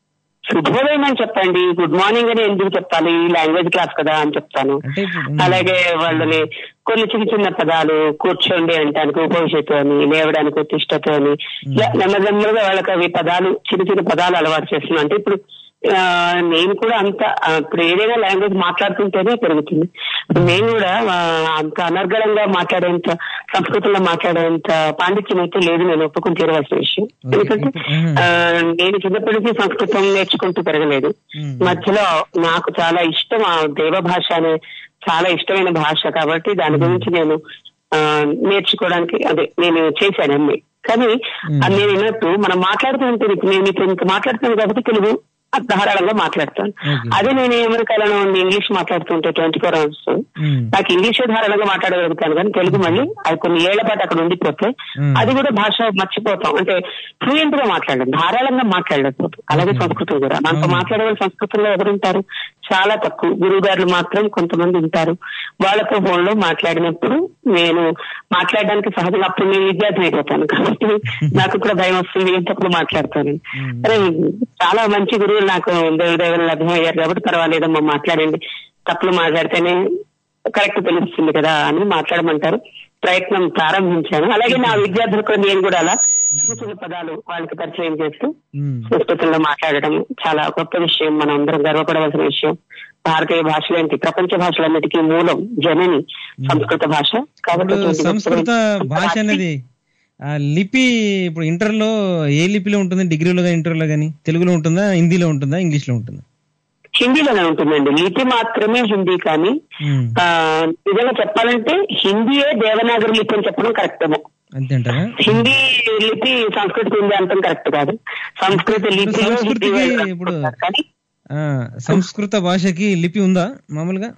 శుభోదయం అని చెప్పండి గుడ్ మార్నింగ్ అని ఎందుకు చెప్పాలి లాంగ్వేజ్ క్లాస్ కదా అని చెప్తాను అంటే ఇప్పుడు అలాగే వాళ్ళని కొన్ని చిన్న చిన్న పదాలు కూర్చోండి అంటానికి ఉపవిషత్తు అని లేవడానికి ఉత్తిష్టత అని ఇలా నెమ్మది నెమ్మదిగా వాళ్ళకి అవి పదాలు చిన్న చిన్న పదాలు అలవాటు చేస్తున్నాను అంటే ఇప్పుడు ఆ, నేను కూడా అంత ఆ, ఇప్పుడు ఏదైనా లాంగ్వేజ్ మాట్లాడుతుంటేనే పెరుగుతుంది నేను కూడా ఆ, అంత అనర్గళంగా మాట్లాడేంత సంస్కృతంలో మాట్లాడేంత పాండిత్యం అయితే లేదు నేను ఒప్పుకుని తీరవలసిన విషయం Okay. ఎందుకంటే ఇప్పుడు, ఆ, నేను చిన్నప్పటి నుంచి సంస్కృతం నేర్చుకుంటూ పెరగలేదు Hmm. మధ్యలో నాకు చాలా ఇష్టం ఆ దేవ భాష అనే చాలా ఇష్టమైన భాష కాబట్టి దాని గురించి నేను ఆ, నేర్చుకోవడానికి అదే నేను చేశాను అన్ని కానీ అది నేను విన్నట్టు మనం మాట్లాడుతూ ఉంటుంది ఇప్పుడు నేను మీతో ఇంత మాట్లాడుతాను కాబట్టి తెలుగు ధారాళంగా మాట్లాడతాను Okay. అదే నేను అమెరికాలో ఉండి ఇంగ్లీష్ మాట్లాడుతుంటే ట్వంటీ ఫోర్ అవర్స్ మ్మ్. నాకు ఇంగ్లీష్ ధారాళంగా మాట్లాడగలుగుతాను కానీ తెలుగు మళ్ళీ అది కొన్ని ఏళ్ల పాటు అక్కడ ఉండిపోతే Hmm. అది కూడా భాష మర్చిపోతాం అంటే ఫ్లూయెంట్ గా మాట్లాడలేదు ధారాళంగా మాట్లాడలేకపోతాం అలాగే సంస్కృతం కూడా మనతో అవును. మాట్లాడే వాళ్ళు సంస్కృతంలో ఎవరుంటారు చాలా తక్కువ గురువు గారులు మాత్రం కొంతమంది ఉంటారు వాళ్ళతో ఫోన్ లో మాట్లాడినప్పుడు నేను మాట్లాడడానికి సహజంగా అప్పుడు నేను విద్యార్థి అయిపోతాను కాబట్టి నాకు కూడా భయం వస్తుంది ఏంటప్పుడు మాట్లాడతాను అరే చాలా మంచి గురువులు నాకు దేవుదేవులు లభ్యమయ్యారు కాబట్టి పర్వాలేదమ్మా మాట్లాడండి తప్పులు మాట్లాడితేనే కరెక్ట్ తెలుస్తుంది కదా అని మాట్లాడమంటారు ప్రయత్నం ప్రారంభించాను అలాగే నా విద్యార్థులకు నేను కూడా అలా చిన్న చిన్న పదాలు వాళ్ళకి పరిచయం చేస్తూ మ్మ్. సంస్కృతంలో మాట్లాడడం చాలా గొప్ప విషయం మనం అందరం గర్వపడవలసిన విషయం భారతీయ భాషలేంటి ప్రపంచ భాషలన్నిటికీ మూలం జనని సంస్కృత భాష కాబట్టి ఇప్పుడు అటువంటి సంస్కృత గొప్ప- భాష అనేది ఆ లిపి ఇప్పుడు ఇంటర్ లో ఏ లిపిలో ఉంటుంది డిగ్రీలో కానీ ఇంటర్లో కానీ తెలుగులో ఉంటుందా హిందీలో ఉంటుందా ఇంగ్లీష్ లో ఉంటుందా హిందీలోనే ఉంటుందండి లిపి మాత్రమే హిందీ కానీ మ్మ్. ఆ నిజంగా చెప్పాలంటే హిందీయే దేవనాగరి లిపి అని చెప్పడం కరెక్ట్ ఏమో అంతే అంటారా హిందీ లిపి సంస్కృత హిందీ అంతం కరెక్ట్ కాదు సంస్కృత లిపి సంస్కృతికి ఇప్పుడు కానీ ఆ, సంస్కృత భాషకి లిపి ఉందా మామూలుగా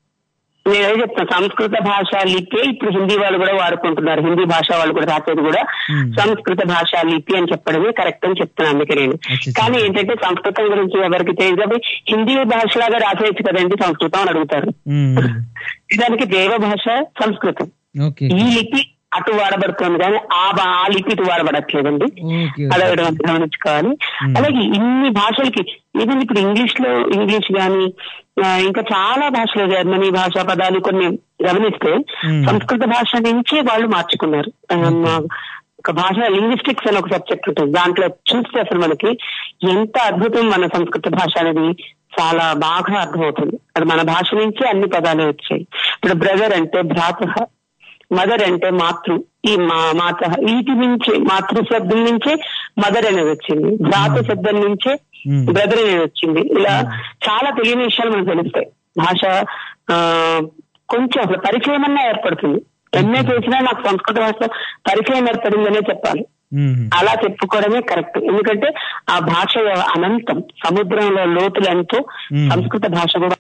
నేను అదే చెప్తాను సంస్కృత భాష లిపి ఇప్పుడు హిందీ వాళ్ళు కూడా వాడుకుంటున్నారు హిందీ భాష వాళ్ళు కూడా రాసేది కూడా Hmm. సంస్కృత భాష లిపి అని చెప్పడమే కరెక్ట్ అని చెప్తున్నాను అందుకే నేను అచ్చచ్చ. కానీ ఏంటంటే సంస్కృతం గురించి ఎవరికి తెలియదు కాబట్టి హిందీ భాషలాగా రాసేయచ్చు కదండి సంస్కృతం అని అడుగుతారు మ్మ్. దానికి దేవ భాష సంస్కృతం ఓకే ఈ లిపి అటు వాడబడుతుంది కానీ ఆ బా- ఆ లిపి ఇటు వాడబడట్లేదండి ఓకే అలా ఓకే. మనం గమనించుకోవాలి Hmm. అలాగే ఇన్ని భాషలకి ఈవెన్ ఇప్పుడు ఇంగ్లీష్ లో ఇంగ్లీష్ గాని ఆ, ఇంకా చాలా భాషలు జర్మనీ భాషా పదాలు కొన్ని గమనిస్తే Hmm. సంస్కృత భాష నుంచే వాళ్ళు మార్చుకున్నారు ఆ, మా- ఒక భాష లింగ్విస్టిక్స్ అని ఒక సబ్జెక్ట్ ఉంటుంది దాంట్లో చూస్తే అసలు మనకి ఎంత అద్భుతం మన సంస్కృత భాష అనేది చాలా బాగా అర్థమవుతుంది అది మన భాష నుంచే అన్ని పదాలు వచ్చాయి ఇప్పుడు బ్రదర్ అంటే భ్రాత మదర్ అంటే మాతృ ఈ మా మాత వీటి నుంచే మాతృ శబ్దం నుంచే మదర్ అనేది వచ్చింది భ్రాత శబ్దం నుంచే Hmm. బ్రదర్ అనేది వచ్చింది ఇలా చాలా తెలియని విషయాలు మనకు తెలుస్తాయి భాష ఆ కొంచెం అసలు పరిచయం అన్నా ఏర్పడుతుంది ఎంఏ చేసినా నాకు సంస్కృత భాషలో పరిచయం ఏర్పడిందనే చెప్పాలి మ్మ్. అలా చెప్పుకోవడమే కరెక్ట్ ఎందుకంటే ఆ భాష అనంతం సముద్రంలో లోతులు ఎంతో Hmm. సంస్కృత భాష కూడా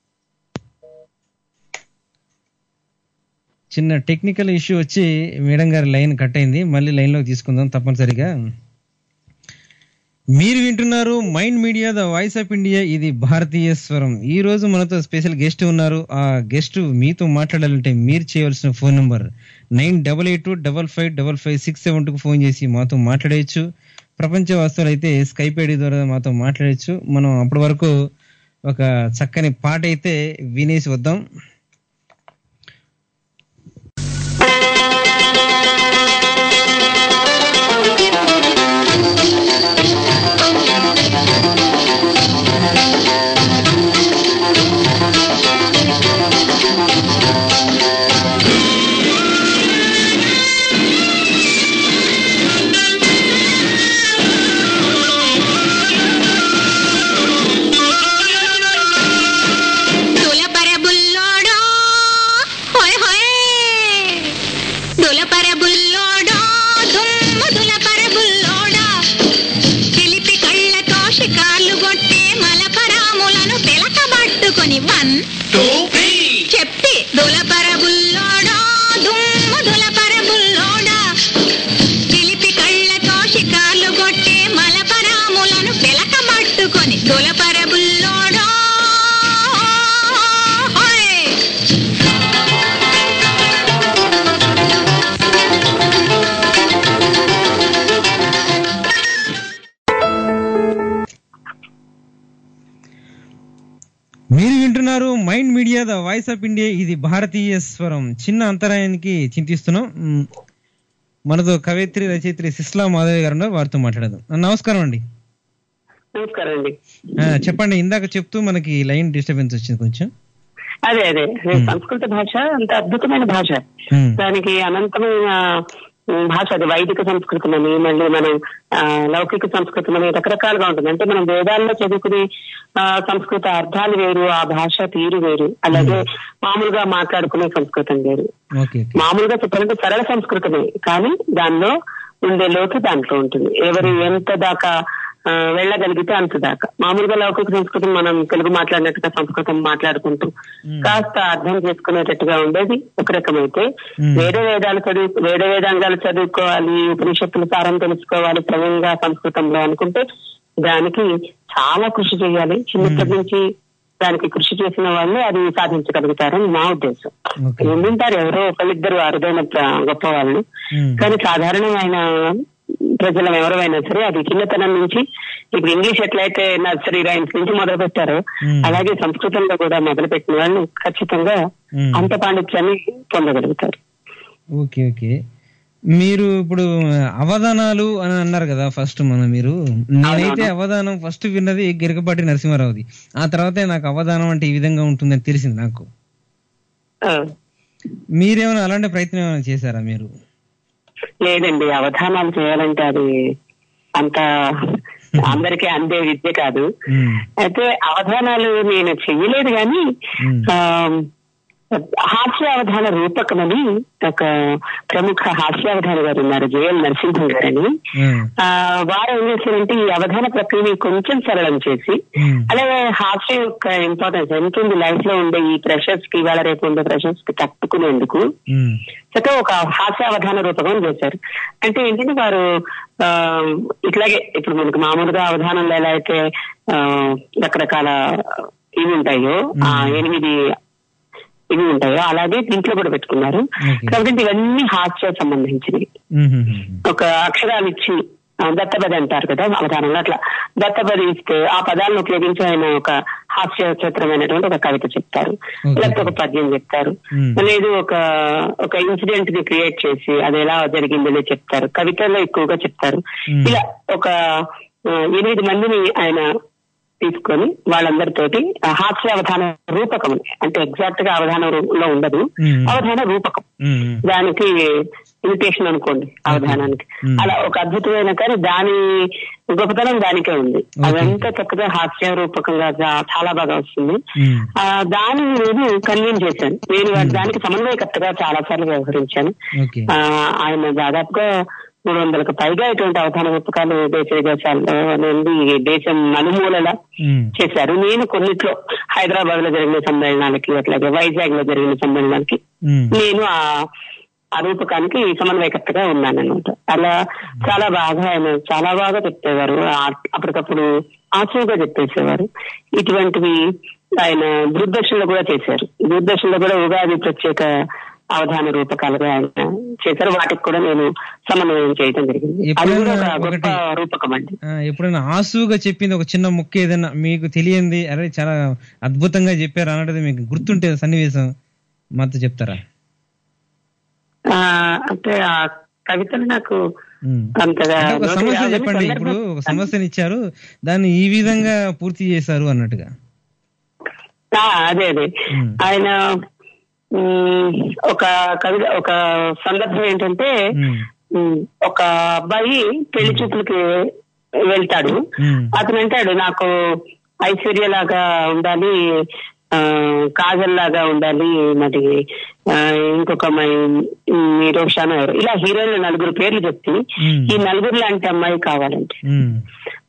చిన్న టెక్నికల్ ఇష్యూ వచ్చి మేడం గారి లైన్ కట్ అయింది మళ్ళీ లైన్లోకి తీసుకుందాం తప్పనిసరిగా మీరు వింటున్నారు mind media the voice of India ఇది భారతీయ స్వరం ఈ రోజు మనతో స్పెషల్ గెస్ట్ ఉన్నారు ఆ గెస్ట్ మీతో మాట్లాడాలంటే మీరు చేయవలసిన phone number nine double eight double five double five six seven టూకి ఫోన్ చేసి మాతో మాట్లాడేయచ్చు ప్రపంచ వాస్తువులు అయితే స్కైప్ ఐడి ద్వారా మాతో మాట్లాడచ్చు మనం అప్పటి వరకు ఒక చక్కని పాట అయితే వినేసి వద్దాం Thank వన్ చెప్తి దులపర బుల్లోడా దుమ్ము దులపర బుల్లోడా చిలిపి కళ్ళతో షికార్లు కొట్టే మలపరాములను పిలక పట్టుకొని దులపర బుల్లోడా హోయ్. మీరు వింటున్నారు mind media the voice of India ఇది భారతీయ స్వరం చిన్న అంతరాయానికి చింతిస్తున్నాం మ్, మనతో కవయిత్రి రచయిత్రి సిస్లా మాధవి గారు ఉన్నారు వారితో మాట్లాడదాం నమస్కారం అండి నమస్కారం అండి ఆ, చెప్పండి ఇందాక చెప్తూ మనకి లైన్ డిస్టర్బెన్స్ వచ్చింది కొంచెం అదే అదే సంస్కృత భాష అంత అద్భుతమైన భాష మ్, దానికి అనంతమైన ఉమ్, భాష అది వైదిక సంస్కృతం అని మళ్ళీ మనం ఆ, లౌకిక సంస్కృతం అని రకరకాలుగా ఉంటుంది అంటే మనం వేదాల్లో చదువుకునే ఆ, సంస్కృత అర్థాలు వేరు ఆ భాష తీరు వేరు అలాగే మామూలుగా మాట్లాడుకునే సంస్కృతం వేరు ఓకే ఓకే మామూలుగా చెప్పాలంటే సరళ సంస్కృతమే కానీ దానిలో ఉండే లోతు దాంట్లో ఉంటుంది ఎవరు ఎంత దాకా ఆ, వెళ్ళగలిగితే అంత దాకా మామూలుగా లౌకిక సంస్కృతం మనం తెలుగు మాట్లాడినట్టుగా సంస్కృతం మాట్లాడుకుంటూ కాస్త అర్థం చేసుకునేటట్టుగా ఉండేది ఒక రకమైతే మ్మ్. వేద వేదాలు చదువు వేద వేదాంగాలు చదువుకోవాలి ఉపనిషత్తుల సారం తెలుసుకోవాలి క్రమంగా సంస్కృతంలో అనుకుంటే దానికి చాలా కృషి చేయాలి చిన్నప్పటి నుంచి దానికి కృషి చేసిన వాళ్ళు అది సాధించగలుగుతారని నా ఉద్దేశం ఓకే ఉండింటారు ఎవరో ఒకళ్ళిద్దరు అరుదైన ప్ర- గొప్ప వాళ్ళు మ్, కానీ సాధారణమైన ప్రజలం ఎవరైనా సరే అది చిన్నతనం నుంచి ఇప్పుడు ఇంగ్లీష్ ఎట్లయితే నర్సరీ రైమ్స్ నుంచి మొదలు పెట్టారో మ్మ్. అలాగే సంస్కృతంలో కూడా మొదలు పెట్టిన వాళ్ళు ఖచ్చితంగా మ్. అంత పాండిత్యాన్ని పొందగలుగుతారు ఓకే ఓకే మీరు ఇప్పుడు అవధానాలు అని అన్నారు కదా ఫస్ట్ మనం మీరు నేనైతే అవధానం ఫస్ట్ విన్నది గిరకపాటి నరసింహారావుది ఆ తర్వాతే నాకు అవధానం అంటే ఈ విధంగా ఉంటుందని తెలిసింది నాకు ఆ, మీరేమైనా అలాంటి ప్రయత్నం ఏమైనా చేశారా మీరు లేదండి అవధానాలు చేయాలంటే అది అంత అందరికీ అందే విద్య కాదు మ్మ్. అయితే అవధానాలు నేను చెయ్యలేదు కానీ మ్మ్. ఆ, హాస్య అవధాన రూపకమని ఒక ప్రముఖ హాస్యావధాన గారు ఉన్నారు జేఎల్ నరసింహం గారని మ్మ్. ఆ వారు ఏం చేశారంటే ఈ అవధాన ప్రక్రియని కొంచెం సరళం చేసి మ్మ్. అలాగే హాస్యం యొక్క ఇంపార్టెన్స్ ఎంత ఉంది లైఫ్ లో ఉండే ఈ ప్రెషర్స్ కి ఇవాళ రేపు ఉండే ప్రెషర్స్ కి తట్టుకునేందుకు మ్మ్. చక్కగా ఒక హాస్యావధాన రూపకం చేశారు అంటే ఏంటంటే వారు ఆ ఇట్లాగే ఇప్పుడు మనకు మామూలుగా అవధానంలో ఎలా అయితే ఆ రకరకాల ఇవి ఉంటాయో ఆ ఎనిమిది ఇవి ఉంటాయో అలాగే దీంట్లో కూడా పెట్టుకున్నారు Okay. కాబట్టి ఇవన్నీ హాస్య సంబంధించినవి మ్మ్. మ్మ్. ఒక అక్షరాలు ఇచ్చి ఆ, దత్తపది అంటారు కదా అవధానంలో అట్లా దత్తపది ఇస్తే ఆ పదాలను ఉపయోగించి ఆయన ఒక హాస్య చిత్రమైనటువంటి ఒక కవిత చెప్తారు Okay. లేకపోతే ఒక పద్యం చెప్తారు Hmm. లేదు ఒక ఒక ఇన్సిడెంట్ ని క్రియేట్ చేసి అది ఎలా జరిగిందని చెప్తారు కవితల్లో ఎక్కువగా చెప్తారు Hmm. ఇలా ఒక ఆ, ఎనిమిది మందిని ఆయన తీసుకొని వాళ్ళందరితోటి ఆ హాస్య అవధాన రూపకం అంటే ఎగ్జాక్ట్ గా అవధాన రూపంలో ఉండదు Hmm. అవధాన రూపకం మ్మ్. దానికి ఇమిటేషన్ అనుకోండి అవధానానికి Hmm. అలా ఒక అద్భుతమైన కానీ దాని గొప్పతనం దానికే ఉంది Okay. అదంతా చక్కగా హాస్య రూపకంగా జా- చాలా బాగా వస్తుంది మ్మ్. ఆ దాన్ని నేను కన్వీన్ చేశాను నేను వాటి దానికి సమన్వయకర్తగా చాలా సార్లు వ్యవహరించాను ఓకే ఆ, ఆయన దాదాపుగా మూడు వందలకు పైగా ఇటువంటి అవధాన రూపకాలు దేశ విదేశాల్లో నుండి దేశం నలుమూలల మ్మ్. చేశారు నేను కొన్నిట్లో హైదరాబాద్ లో జరిగిన సమ్మేళనాలకి అట్లాగే వైజాగ్ లో జరిగిన సమ్మేళనాలకి మ్మ్. నేను ఆ ఆ రూపకానికి సమన్వయకర్తగా ఉన్నాను అనమాట అలా చాలా బాగా ఆయన చాలా బాగా చెప్పేవారు ఆ- అప్పటికప్పుడు ఆశువుగా చెప్పేసేవారు ఇటువంటివి ఆయన దూరదర్శన్లో కూడా చేశారు దూరదర్శన్లో కూడా ఉగాది ప్రత్యేక అవధాన రూపకాలుగా ఆయన చేశారు వాటికి కూడా నేను సమన్వయం చేయడం జరిగింది అది కూడా ఒక ఎప్పుడైనా గొప్ప ఒకటి- రూపకం అండి ఆ, ఎప్పుడైనా ఆసుగా చెప్పింది ఒక చిన్న ముక్క ఏదైనా మీకు తెలియంది అరే చాలా అద్భుతంగా చెప్పారు అన్నది మీకు గుర్తుంటే సన్నివేశం మాతో చెప్తారా ఆ, అంటే ఆ కవితలు నాకు ఉమ్. అంతగా అంటే ఒక నోటికి సమస్య రావని చెప్పండి సందర్భం- ఇప్పుడు ఒక సమస్యని ఇచ్చారు దాన్ని ఈ విధంగా పూర్తి చేశారు అన్నట్టుగా ఆ, అదే అదే ఉమ్. ఆయన ఉమ్, ఒక కవిత ఒక సందర్భం ఏంటంటే ఉమ్. ఉమ్, ఒక అబ్బాయి పెళ్లి చూపులకి వెళ్తాడు ఉమ్. అతను అంటాడు నాకు ఐశ్వర్య లాగా ఉండాలి ఆ, కాజల్ లాగా ఉండాలి మరి ఆ, ఇంకొక అమ్మాయి ఉమ్, నిరోషాను ఎవరు ఇలా హీరోయిన్లు నలుగురు పేర్లు చెప్పి ఉమ్. ఈ నలుగురు లాంటి అమ్మాయి కావాలంటే ఉమ్.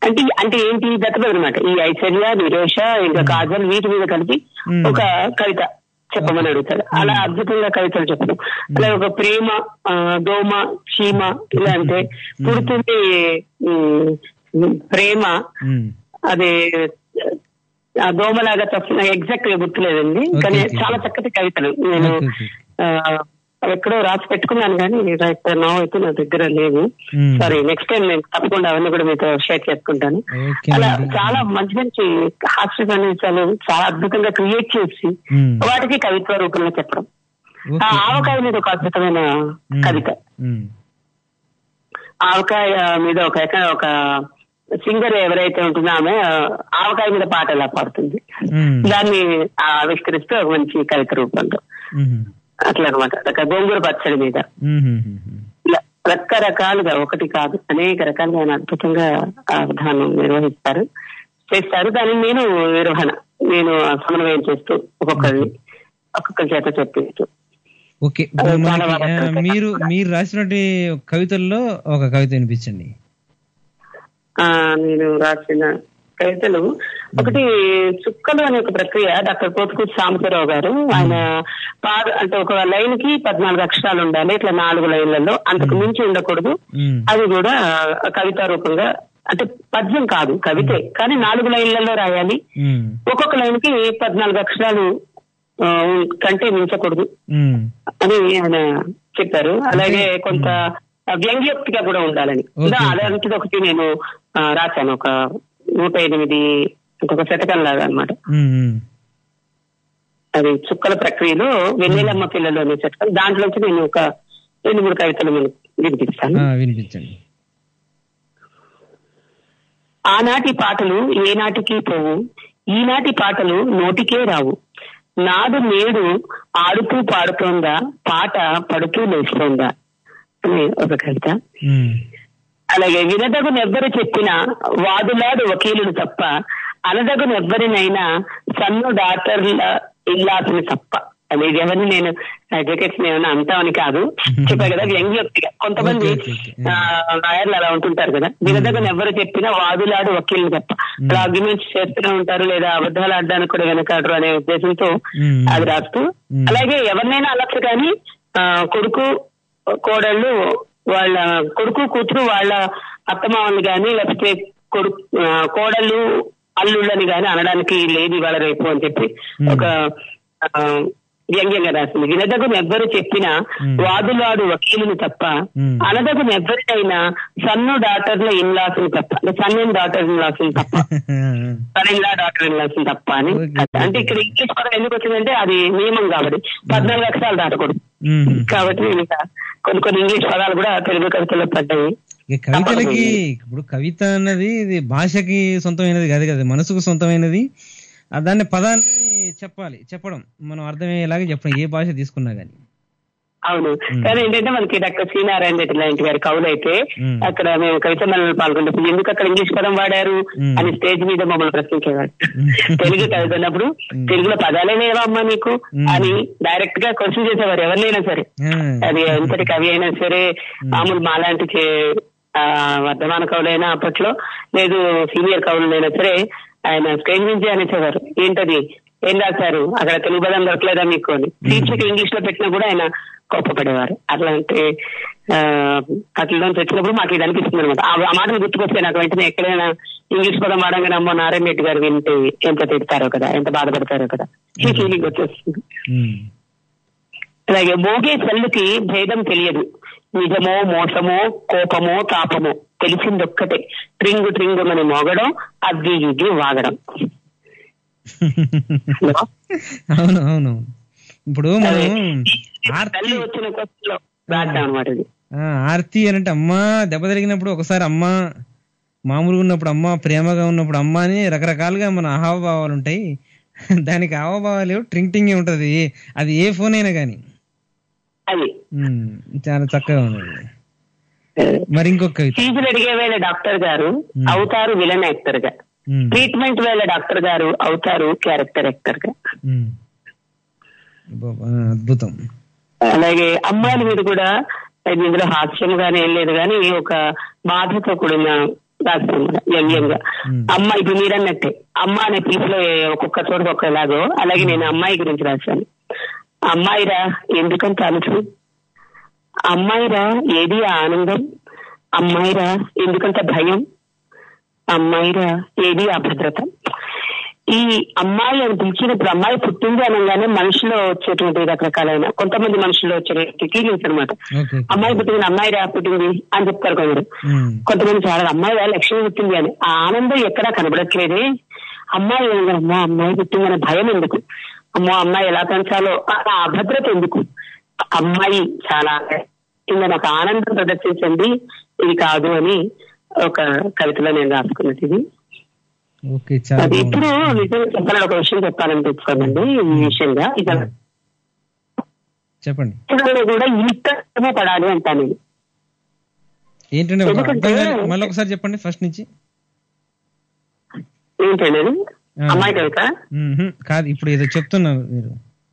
అంటే అంటే ఏంటి దత్తపది అనమాట ఈ ఐశ్వర్య నిరోష ఇంకా కాజల్ వీటి మీద కలిపి Hmm. ఒక కవిత చెప్పమని అడుగుతాడు అలా అద్భుతంగా కవితలు చెప్పడం అలాగే ఒక ప్రేమ ఆ, దోమ చీమ ఇలా అంటే పుడుతుంది ఉమ్, ప్రేమ ఉమ్. అది ఆ దోమలాగా తప్ప ఎగ్జాక్ట్ గా గుర్తులేదండి Okay, కానీ okay. చాలా చక్కటి కవితలు నేను Okay, okay. ఆ, అవి ఎక్కడో రాసి పెట్టుకున్నాను కానీ రైట్ నా అయితే నా దగ్గర లేవు Hmm. సారీ నెక్స్ట్ టైం నేను తప్పకుండా అవన్నీ కూడా మీతో షేర్ చేసుకుంటాను Okay అలా అండి. చాలా మంచి మంచి హాస్య సన్నివేశాలు చాలా అద్భుతంగా క్రియేట్ చేసి Hmm. వాటికి కవిత్వ రూపంలో చెప్పడం ఆ Okay. ఆవకాయ మీద ఒక అద్భుతమైన ఉమ్. కవిత ఉమ్. ఆవకాయ మీద ఒక ఎక- ఒక సింగర్ ఎవరైతే ఉంటుందో ఆమె ఆ, ఆవకాయ మీద పాట ఎలా పాడుతుంది ఉమ్. దాన్ని ఆవిష్కరిస్తూ ఒక మంచి కవిత రూపంలో ఉమ్. అట్లా అనమాట ఒక గోంగూర పచ్చడి మీద ఉమ్. ఉమ్. ఇలా రకరకాలుగా ఒకటి కాదు అనేక రకాలుగా ఆయన అద్భుతంగా ఆ విధానం నిర్వహిస్తారు చేస్తారు దాన్ని నేను నిర్వహణ నేను సమన్వయం చేస్తూ ఒక్కొక్కరిని ఒక్కొక్కరి చేత చెప్పిస్తూ ఓకే అదే ఇప్పుడు చాలా మనకి, బాగా ఆ, చెప్పారు. మీరు మీరు రాసినటువంటి కవితల్లో ఒక కవిత వినిపించండి ఆ నేను రాసిన కవితలు ఒకటి చుక్కలు అనే ఒక ప్రక్రియ డాక్టర్ పోతుకూటి సాంబశివరావు గారు ఆయన పాద అంటే ఒక లైన్ కి పద్నాలుగు అక్షరాలు ఉండాలి ఇట్లా నాలుగు లైన్లలో అంతకు మించి ఉండకూడదు ఉమ్. అది కూడా కవితా రూపంగా అంటే పద్యం కాదు కవితే కానీ నాలుగు లైన్లలో రాయాలి ఉమ్. ఒక్కొక్క లైన్ కి పద్నాలుగు అక్షరాలు ఆ, కంటే మించకూడదు ఉమ్. అని ఆయన చెప్పారు అలాగే కొంత వ్యంగ్యోక్తిగా కూడా ఉండాలని Okay. దా- అలాంటిది ఒకటి నేను ఆ, రాశాను ఒక నూట ఎనిమిది ఇంకొక శతకం లాగా అనమాట ఉమ్. ఉమ్. అది చుక్కల ప్రక్రియలో వెన్నెలమ్మ పిల్లలు అనే శతకం దాంట్లోంచి నేను ఒక రెండు మూడు కవితలు నేను వినిపిస్తాను ఆ, వినిపించండి ఆనాటి పాటలు ఏనాటికి పోవు ఈనాటి పాటలు నోటికే రావు నాడు నేడు ఆడుతూ పాడుతోందా పాట పడుతూ లేస్తోందా అని ఒక కవిత ఉమ్. అలాగే వినదగునెవ్వరు చెప్పినా వాదులాడు వకీలులు తప్ప అనదగునెవ్వరినైనా సన్ను డాక్టర్ల ఇల్లాసుని తప్ప అనేది ఎవరిని నేను అడ్వకేట్స్ ఏమైనా అంటామని కాదు చెప్పా కదా వ్యంగ్యోక్తిగా కొంతమంది Okay, okay, okay. ఆ, లాయర్లు అలా ఉంటుంటారు కదా వినదగున ఎవరు చెప్పినా వాదులాడు వకీలు తప్ప అలా ఆర్గ్యుమెంట్స్ చేస్తూనే ఉంటారు లేదా అబద్ధాలు ఆడడానికి కూడా వెనకాడరు అనే ఉద్దేశంతో Hmm. అది రాస్తూ Hmm. అలాగే ఎవరినైనా అనొచ్చు కానీ ఆ, కొడుకు కోడళ్ళు వాళ్ళ కొడుకు కూతురు వాళ్ళ అత్తమామని గాని లేకపోతే కొడుకు ఆ, కోడళ్ళు అల్లుళ్ళని గాని అనడానికి లేదు ఇవాళ రేపు అని చెప్పి Hmm. ఒక ఆ, వ్యంగ్యంగా రాసింది వినదగును ఎవ్వరు చెప్పినా Hmm. వాదులాడు వకీలుని తప్ప Hmm. అనదగును ఎవ్వరినైనా సన్ను డాక్టర్ల ఇన్లాసుని తప్ప అంటే సన్ డాక్టర్ ఇన్లాసుని తప్ప సన్ ఇన్లా డాక్టర్ ఇన్లాసుని తప్ప అని Okay. అంటే ఇక్కడ ఇంగ్లీష్ పదం ఎందుకు వచ్చిందంటే అది నియమం కాబట్టి పద్నాలుగు అక్షరాలు దాటకూడదు ఉమ్. కాబట్టి నేను ఇంకా కొన్ని కొన్ని ఇంగ్లీష్ పదాలు కూడా తెలుగు కవితలో పడ్డాయి ఇక కవితలకి ఇప్పుడు కవిత అన్నది ఇది భాషకి సొంతమైనది కాదు కదా మనసుకు సొంతమైనది ఆ దాన్ని పదాన్ని చెప్పాలి చెప్పడం మనం అర్థమయ్యేలాగా చెప్పడం ఏ భాష తీసుకున్నా గానీ అవును కానీ ఏంటంటే మనకి డాక్టర్ శ్రీనారాయణ రెడ్డి లాంటి గారి కవులు అయితే మ్మ్. అక్కడ మేము కవిత మేళలో పాల్గొన్నప్పుడు ఎందుకు అక్కడ ఇంగ్లీష్ పదం వాడారు మ్మ్. అని స్టేజ్ మీద మమ్మల్ని ప్రశ్నించేవాడు మ్మ్. తెలుగు కవితన్నప్పుడు మ్మ్. తెలుగులో పదాలే లేవమ్మా నీకు మ్మ్. అని డైరెక్ట్ గా క్వశ్చన్ చేసేవారు ఎవరినైనా సరే ఆ. అది ఎంతటి కవి అయినా సరే మామూలు మాలాంటి చే- ఆ, వర్ధమాన కవులైనా అప్పట్లో లేదు సీనియర్ కవులైనా సరే ఆయన స్టేజ్ నుంచి అనేసేవారు ఏంటది ఏం రాశారు అక్కడ తెలుగు పదం దొరకలేదా మీకు అని శీర్షిక ఇంగ్లీష్ లో పెట్టినా కూడా ఆయన కోప్పపడేవారు అట్లాంటి ఆ, అట్లా వచ్చినప్పుడు మాకు ఇది అనిపిస్తుంది అనమాట ఆ మాటలు గుర్తుకొస్తే నాకు వెంటనే ఎక్కడైనా ఇంగ్లీష్ పదం వాడంగానే అమ్మో నారాయణ రెడ్డి గారు వింటే ఎంత తిడతారో కదా ఎంత బాధపడతారో కదా ఈ ఫీలింగ్ వచ్చేస్తుంది ఉమ్. అలాగే మోగే సెల్లుకి భేదం తెలియదు నిజమో మోసమో కోపమో తాపమో తెలిసిందొక్కటే ట్రింగు ట్రింగుమని మోగడం అగ్గి ఇగ్గి వాగడం హలో? అవును అవును ఇప్పుడు మనం అదే. ఆర్తి సెల్లు వచ్చిన కొత్తలో రాద్దాం అనమాట ఇది ఆ, ఆర్తి అని అంటే అమ్మ దెబ్బ తగిలినప్పుడు ఒకసారి అమ్మ మామూలుగా ఉన్నప్పుడు అమ్మ ప్రేమగా ఉన్నప్పుడు అమ్మ అని రకరకాలుగా మన హావభావాలు ఉంటాయి దానికి హావభావాలు ట్రింగ్ టింగ్ ఉంటది అది ఏ ఫోన్ అయినా కానీ అది ఉమ్, చాలా చక్కగా ఉంది మరి ఇంకొక కవిత ఫీజులు అడిగే వేళ డాక్టర్ గారు Hmm. అవుతారు విలన్ యాక్టర్ గా ఉమ్, ట్రీట్మెంట్ వేళ డాక్టర్ గారు అవుతారు క్యారెక్టర్ యాక్టర్ గా ఉమ్. బాబా, అద్భుతం అలాగే అమ్మాయిల మీద కూడా ఇది ఇందులో హాస్యం గానీ ఏం లేదు కానీ ఒక బాధతో కూడిన రాస్తాను కూడా వ్యంగ్యంగా అమ్మ ఇప్పుడు మీరన్నట్టే అమ్మ అనే పిలుపులో ఒక్కొక్క చోట ఒక్కలాగో అలాగే నేను అమ్మాయి గురించి రాశాను అమ్మాయిరా ఎందుకంత అలుసు అమ్మాయిరా ఏది ఆ ఆనందం అమ్మాయిరా ఎందుకంత భయం అమ్మాయిరా ఏది ఆ భద్రత ఈ అమ్మాయి అని పిలిచినప్పుడు అమ్మాయి పుట్టింది అనగానే మనుషులో వచ్చేటువంటి రకరకాలైన కొంతమంది మనుషుల్లో వచ్చే ఫీలింగ్స్ అనమాట ఓకే అమ్మాయి పుట్టింది అమ్మాయి రా పుట్టింది అని చెప్తారు కొందరు ఉమ్. కొంతమంది చాలా అమ్మాయి రా లక్ష్మి పుట్టింది అని ఆ ఆనందం ఎక్కడా కనబడట్లేదే అమ్మాయి ఏమన్నా, అమ్మో అమ్మాయి పుట్టిందనే భయం ఎందుకు అమ్మో అమ్మాయి ఎలా పెంచాలో ఆ అభద్రత ఎందుకు అమ్మాయి చాలా కింద నాకు ఆనందం ప్రదర్శించండి ఇది కాదు అని ఒక కవితలో నేను రాసుకున్నది ఇది ఓకే చాలా అది బాగుంది. ఇప్పుడు నిజంగా చెప్పాలని ఒక విషయం చెప్పాలనిపిస్తుందండి ఈ విషయంగా ఇక చెప్పండి చిత్రంలో కూడా ఇంత శ్రమ పడాలి అంటాను నేను ఏంటంటే ఒక ఎందుకంటే- అర్థం కాలే. మళ్ళీ ఒకసారి చెప్పండి ఫస్ట్ నుంచి ఏంటండి అది? ఆ. అమ్మాయి కనుక మ్మ్హ్మ్. కాదు ఇప్పుడు ఏదో చెప్తున్నారు మీరు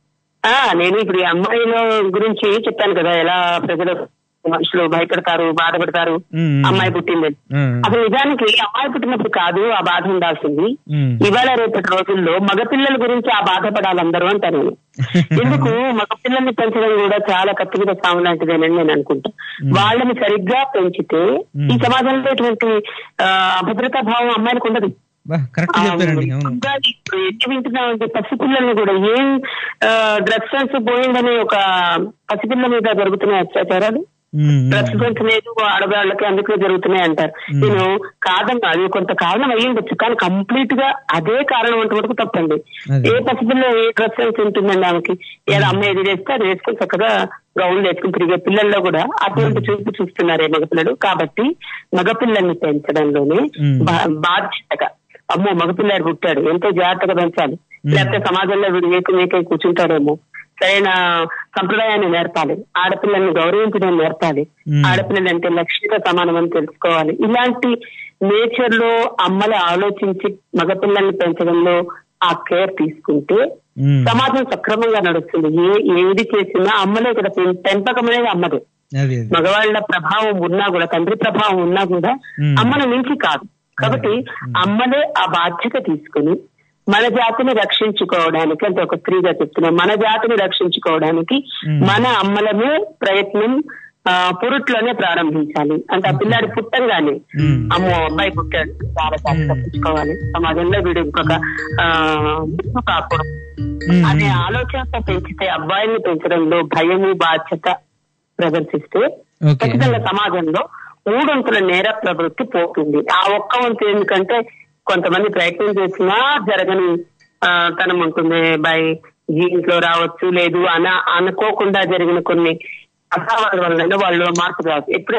ఆ నేను ఇప్పుడు ఈ అమ్మాయిల గురించి చెప్పాను కదా ఎలా ప్రజలు మనుషులు భయపడతారు బాధపడతారు మ్మ్. అమ్మాయి పుట్టిందని ఆ. అసలు నిజానికి అమ్మాయి పుట్టినప్పుడు కాదు ఆ బాధ ఉండాల్సింది మ్మ్. ఇవాళ రేపటి రోజుల్లో మగపిల్లల గురించి ఆ బాధపడాలి అందరూ అంటారు నేను ఎందుకు మగపిల్లల్ని పెంచడం కూడా చాలా కత్తిమీద సాము లాంటిదేనని నేను అనుకుంటా వాళ్ళని సరిగ్గా పెంచితే ఈ సమాజంలో ఇటువంటి ఆ, అభద్రతా భావం అమ్మాయిలకు ఉండదు బా కరెక్ట్ చెప్పారండి అవును ఇంకా ఇప్పుడు ఎన్ని వింటున్నామంటే పసిపిల్లల్ని కూడా ఏం డ్రగ్స్ సెన్స్ పోయిందనే ఒక పసిపిల్ల మీద జరుగుతున్నాయి అత్యాచారాలు మ్మ్. డ్రగ్స్ సెన్స్ లేదు ఆడవాళ్ళకి అందుకే జరుగుతున్నాయి అంటారు నేను కాదన్నా అది కొంత కారణం అయ్యి ఉండొచ్చు కానీ కంప్లీట్ గా అదే కారణం అంటే వరకు తప్పండి అదే. ఏ పసిపిల్ల ఏ డ్రగ్స్ సెన్స్ ఉంటుందండి ఆమెకి ఏదో అమ్మ ఏది చేస్తే అది వేసుకొని చక్కగా గౌన్లు వేసుకుని తిరిగే పిల్లల్లో కూడా అటువంటి చూపు చూస్తున్నారే మగపిల్లలు కాబట్టి మగపిల్లల్ని పెంచడంలోనే మ్మ్. బా- బాధ్యతగా అమ్మో మగపిల్లాడు పుట్టాడు ఎంతో జాగ్రత్తగా పెంచాలి లేకపోతే సమాజంలో వీడు ఏకం ఏకై కూర్చుంటాడేమో సరైన సంప్రదాయాన్ని నేర్పాలి ఆడపిల్లల్ని గౌరవించడం నేర్పాలి మ్మ్. ఆడపిల్లలు అంటే లక్ష్మిగా సమానం అని తెలుసుకోవాలి ఇలాంటి నేచర్ లో అమ్మలు ఆలోచించి మగపిల్లల్ని పెంచడంలో ఆ కేర్ తీసుకుంటే మ్మ్. సమాజం సక్రమంగా నడుస్తుంది ఏ ఏది చేసినా అమ్మలే కదా పెం- పెంపకం అనేది అమ్మదే అదే అదే మగవాళ్ళ ప్రభావం ఉన్నా కూడా తండ్రి ప్రభావం ఉన్నా కూడా మ్మ్. అమ్మను మించి కాదు కాబట్టి అమ్మలే ఆ బాధ్యత తీసుకుని మన జాతిని రక్షించుకోవడానికి అంటే ఒక స్త్రీగా చెప్తున్నాం మన జాతిని రక్షించుకోవడానికి మ్మ్. మన అమ్మలమే ప్రయత్నం ఆ, పురుట్లోనే ప్రారంభించాలి అంటే ఆ పిల్లాడి పుట్టంగానే మ్మ్. అమ్మో అబ్బాయి పుట్టాడు చాలా జాగ్రత్త తప్పించుకోవాలి సమాజంలో వీడు ఇంకొక ఆ, ముప్పు కాకూడదు మ్మ్. అనే ఆలోచనతో పెంచితే అబ్బాయిల్ని పెంచడంలో భయము బాధ్యత ప్రదర్శిస్తే ఓకే. ఖచ్చితంగా సమాజంలో మూడొంతుల నేర ప్రవృత్తి పోతుంది ఆ ఒక్క వంతు ఎందుకంటే కొంతమంది ప్రయత్నం చేసినా జరగని ఆ, తనం ఉంటుంది బై జీన్స్ లో రావచ్చు లేదు అన అనుకోకుండా జరిగిన కొన్ని అసావాల వల్ల వాళ్ళు మార్పు రావచ్చు ఎప్పుడే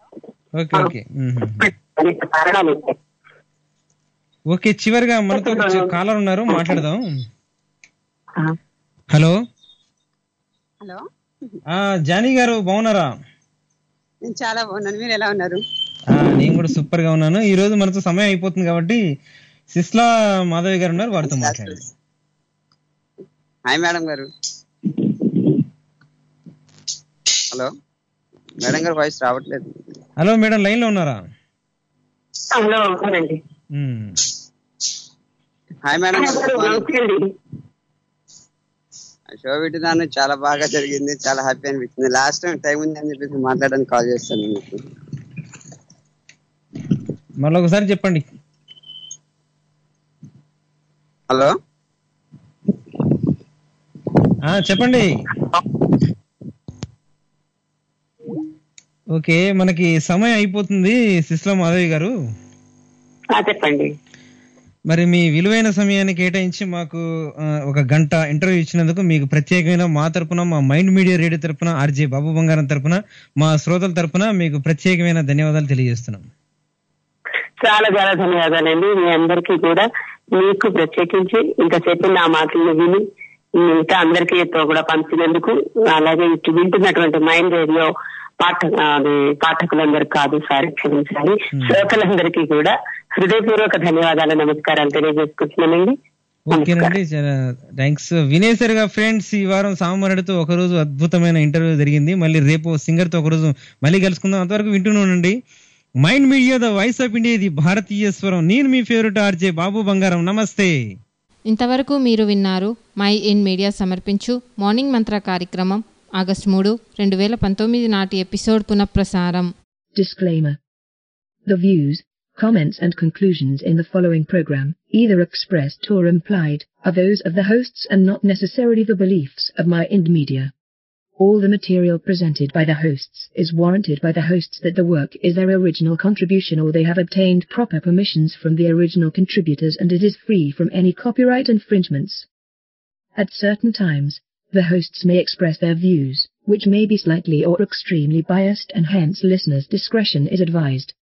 ఓకే ఓకే మ్మ్హ్మ్. అనేక కారణాలు ఉంటాయి ఓకే చివరిగా మనతో ఒక కాలర్ ఉన్నారు మాట్లాడదాం ఆ. హలో హలో ఆ జానీ గారు బాగున్నారా నేను చాలా బాగున్నాను మీరు ఎలా ఉన్నారు ఆ, నేను కూడా సూపర్ గా ఉన్నాను ఈ రోజు మనతో సమయం అయిపోతుంది కాబట్టి సిస్లా మాధవి గారు ఉన్నారు వారితో మాట్లాడండి హాయ్ మేడం గారు హలో మేడం గారు వాయిస్ రావట్లేదు హలో మేడం లైన్ లో ఉన్నారా హలో అవునండి మ్మ్. హాయ్ మేడం గారు నమస్తే అండి షో వింటున్నాను చాలా బాగా జరిగింది చాలా హ్యాపీ అనిపించింది లాస్ట్ టైం టైం ఉంది అని చెప్పేసి మాట్లాడడానికి కాల్ చేస్తాను మీకు మళ్ళీ ఒకసారి చెప్పండి హలో ఆ చెప్పండి ఓకే మనకి సమయం అయిపోతుంది సిస్లా మాధవి గారు ఆ, చెప్పండి మరి మీ విలువైన సమయాన్ని కేటాయించి మాకు ఆ, ఒక గంట ఇంటర్వ్యూ ఇచ్చినందుకు మీకు ప్రత్యేకమైన మా తరపున మా మైండ్ మీడియా రేడియో తరపున ఆర్జే బాబు బంగారం తరపున మా శ్రోతల తరపున మీకు ప్రత్యేకమైన ధన్యవాదాలు తెలియజేస్తున్నాం చాలా చాలా ధన్యవాదాలండి మీ అందరికీ కూడా మీకు ప్రత్యేకించి ఇంతసేపు నా మాటలను విని ఇంకా అందరికీ తో కూడా పంచినందుకు అలాగే ఇటు వింటున్నటువంటి మైండ్ రేడియో పాఠ అది పాఠకులందరికీ కాదు సారీ క్షమించాలి శ్రోతలందరికీ కూడా హృదయపూర్వక ధన్యవాదాలు నమస్కారాలు తెలియజేసుకుంటున్నానండి ఓకేనండి చాలా థ్యాంక్స్ వినేసరిగా ఫ్రెండ్స్ ఈ వారం సామరుడితో ఒకరోజు అద్భుతమైన ఇంటర్వ్యూ జరిగింది మళ్ళీ రేపు సింగర్ తో ఒకరోజు మళ్ళీ కలుసుకుందాం అంతవరకు వింటూనే ఉండండి Mind media the voice of India ఇది భారతీయ స్వరం నేను మీ ఫేవరెట్ ఆర్జే బాబు బంగారం నమస్తే ఇంతవరకు మీరు విన్నారు మై ఇన్ మీడియా సమర్పించు మార్నింగ్ మంత్ర కార్యక్రమం ఆగస్టు మూడు రెండు వేల పంతొమ్మిది నాటి ఎపిసోడ్ పునఃప్రసారం Disclaimer. The views, comments and conclusions in the following program, either expressed or implied, are those of the hosts and not necessarily the beliefs of my Ind Media. All the material presented by the hosts is warranted by the hosts that the work is their original contribution or they have obtained proper permissions from the original contributors and it is free from any copyright infringements. At certain times, the hosts may express their views, which may be slightly or extremely biased and hence listeners' discretion is advised.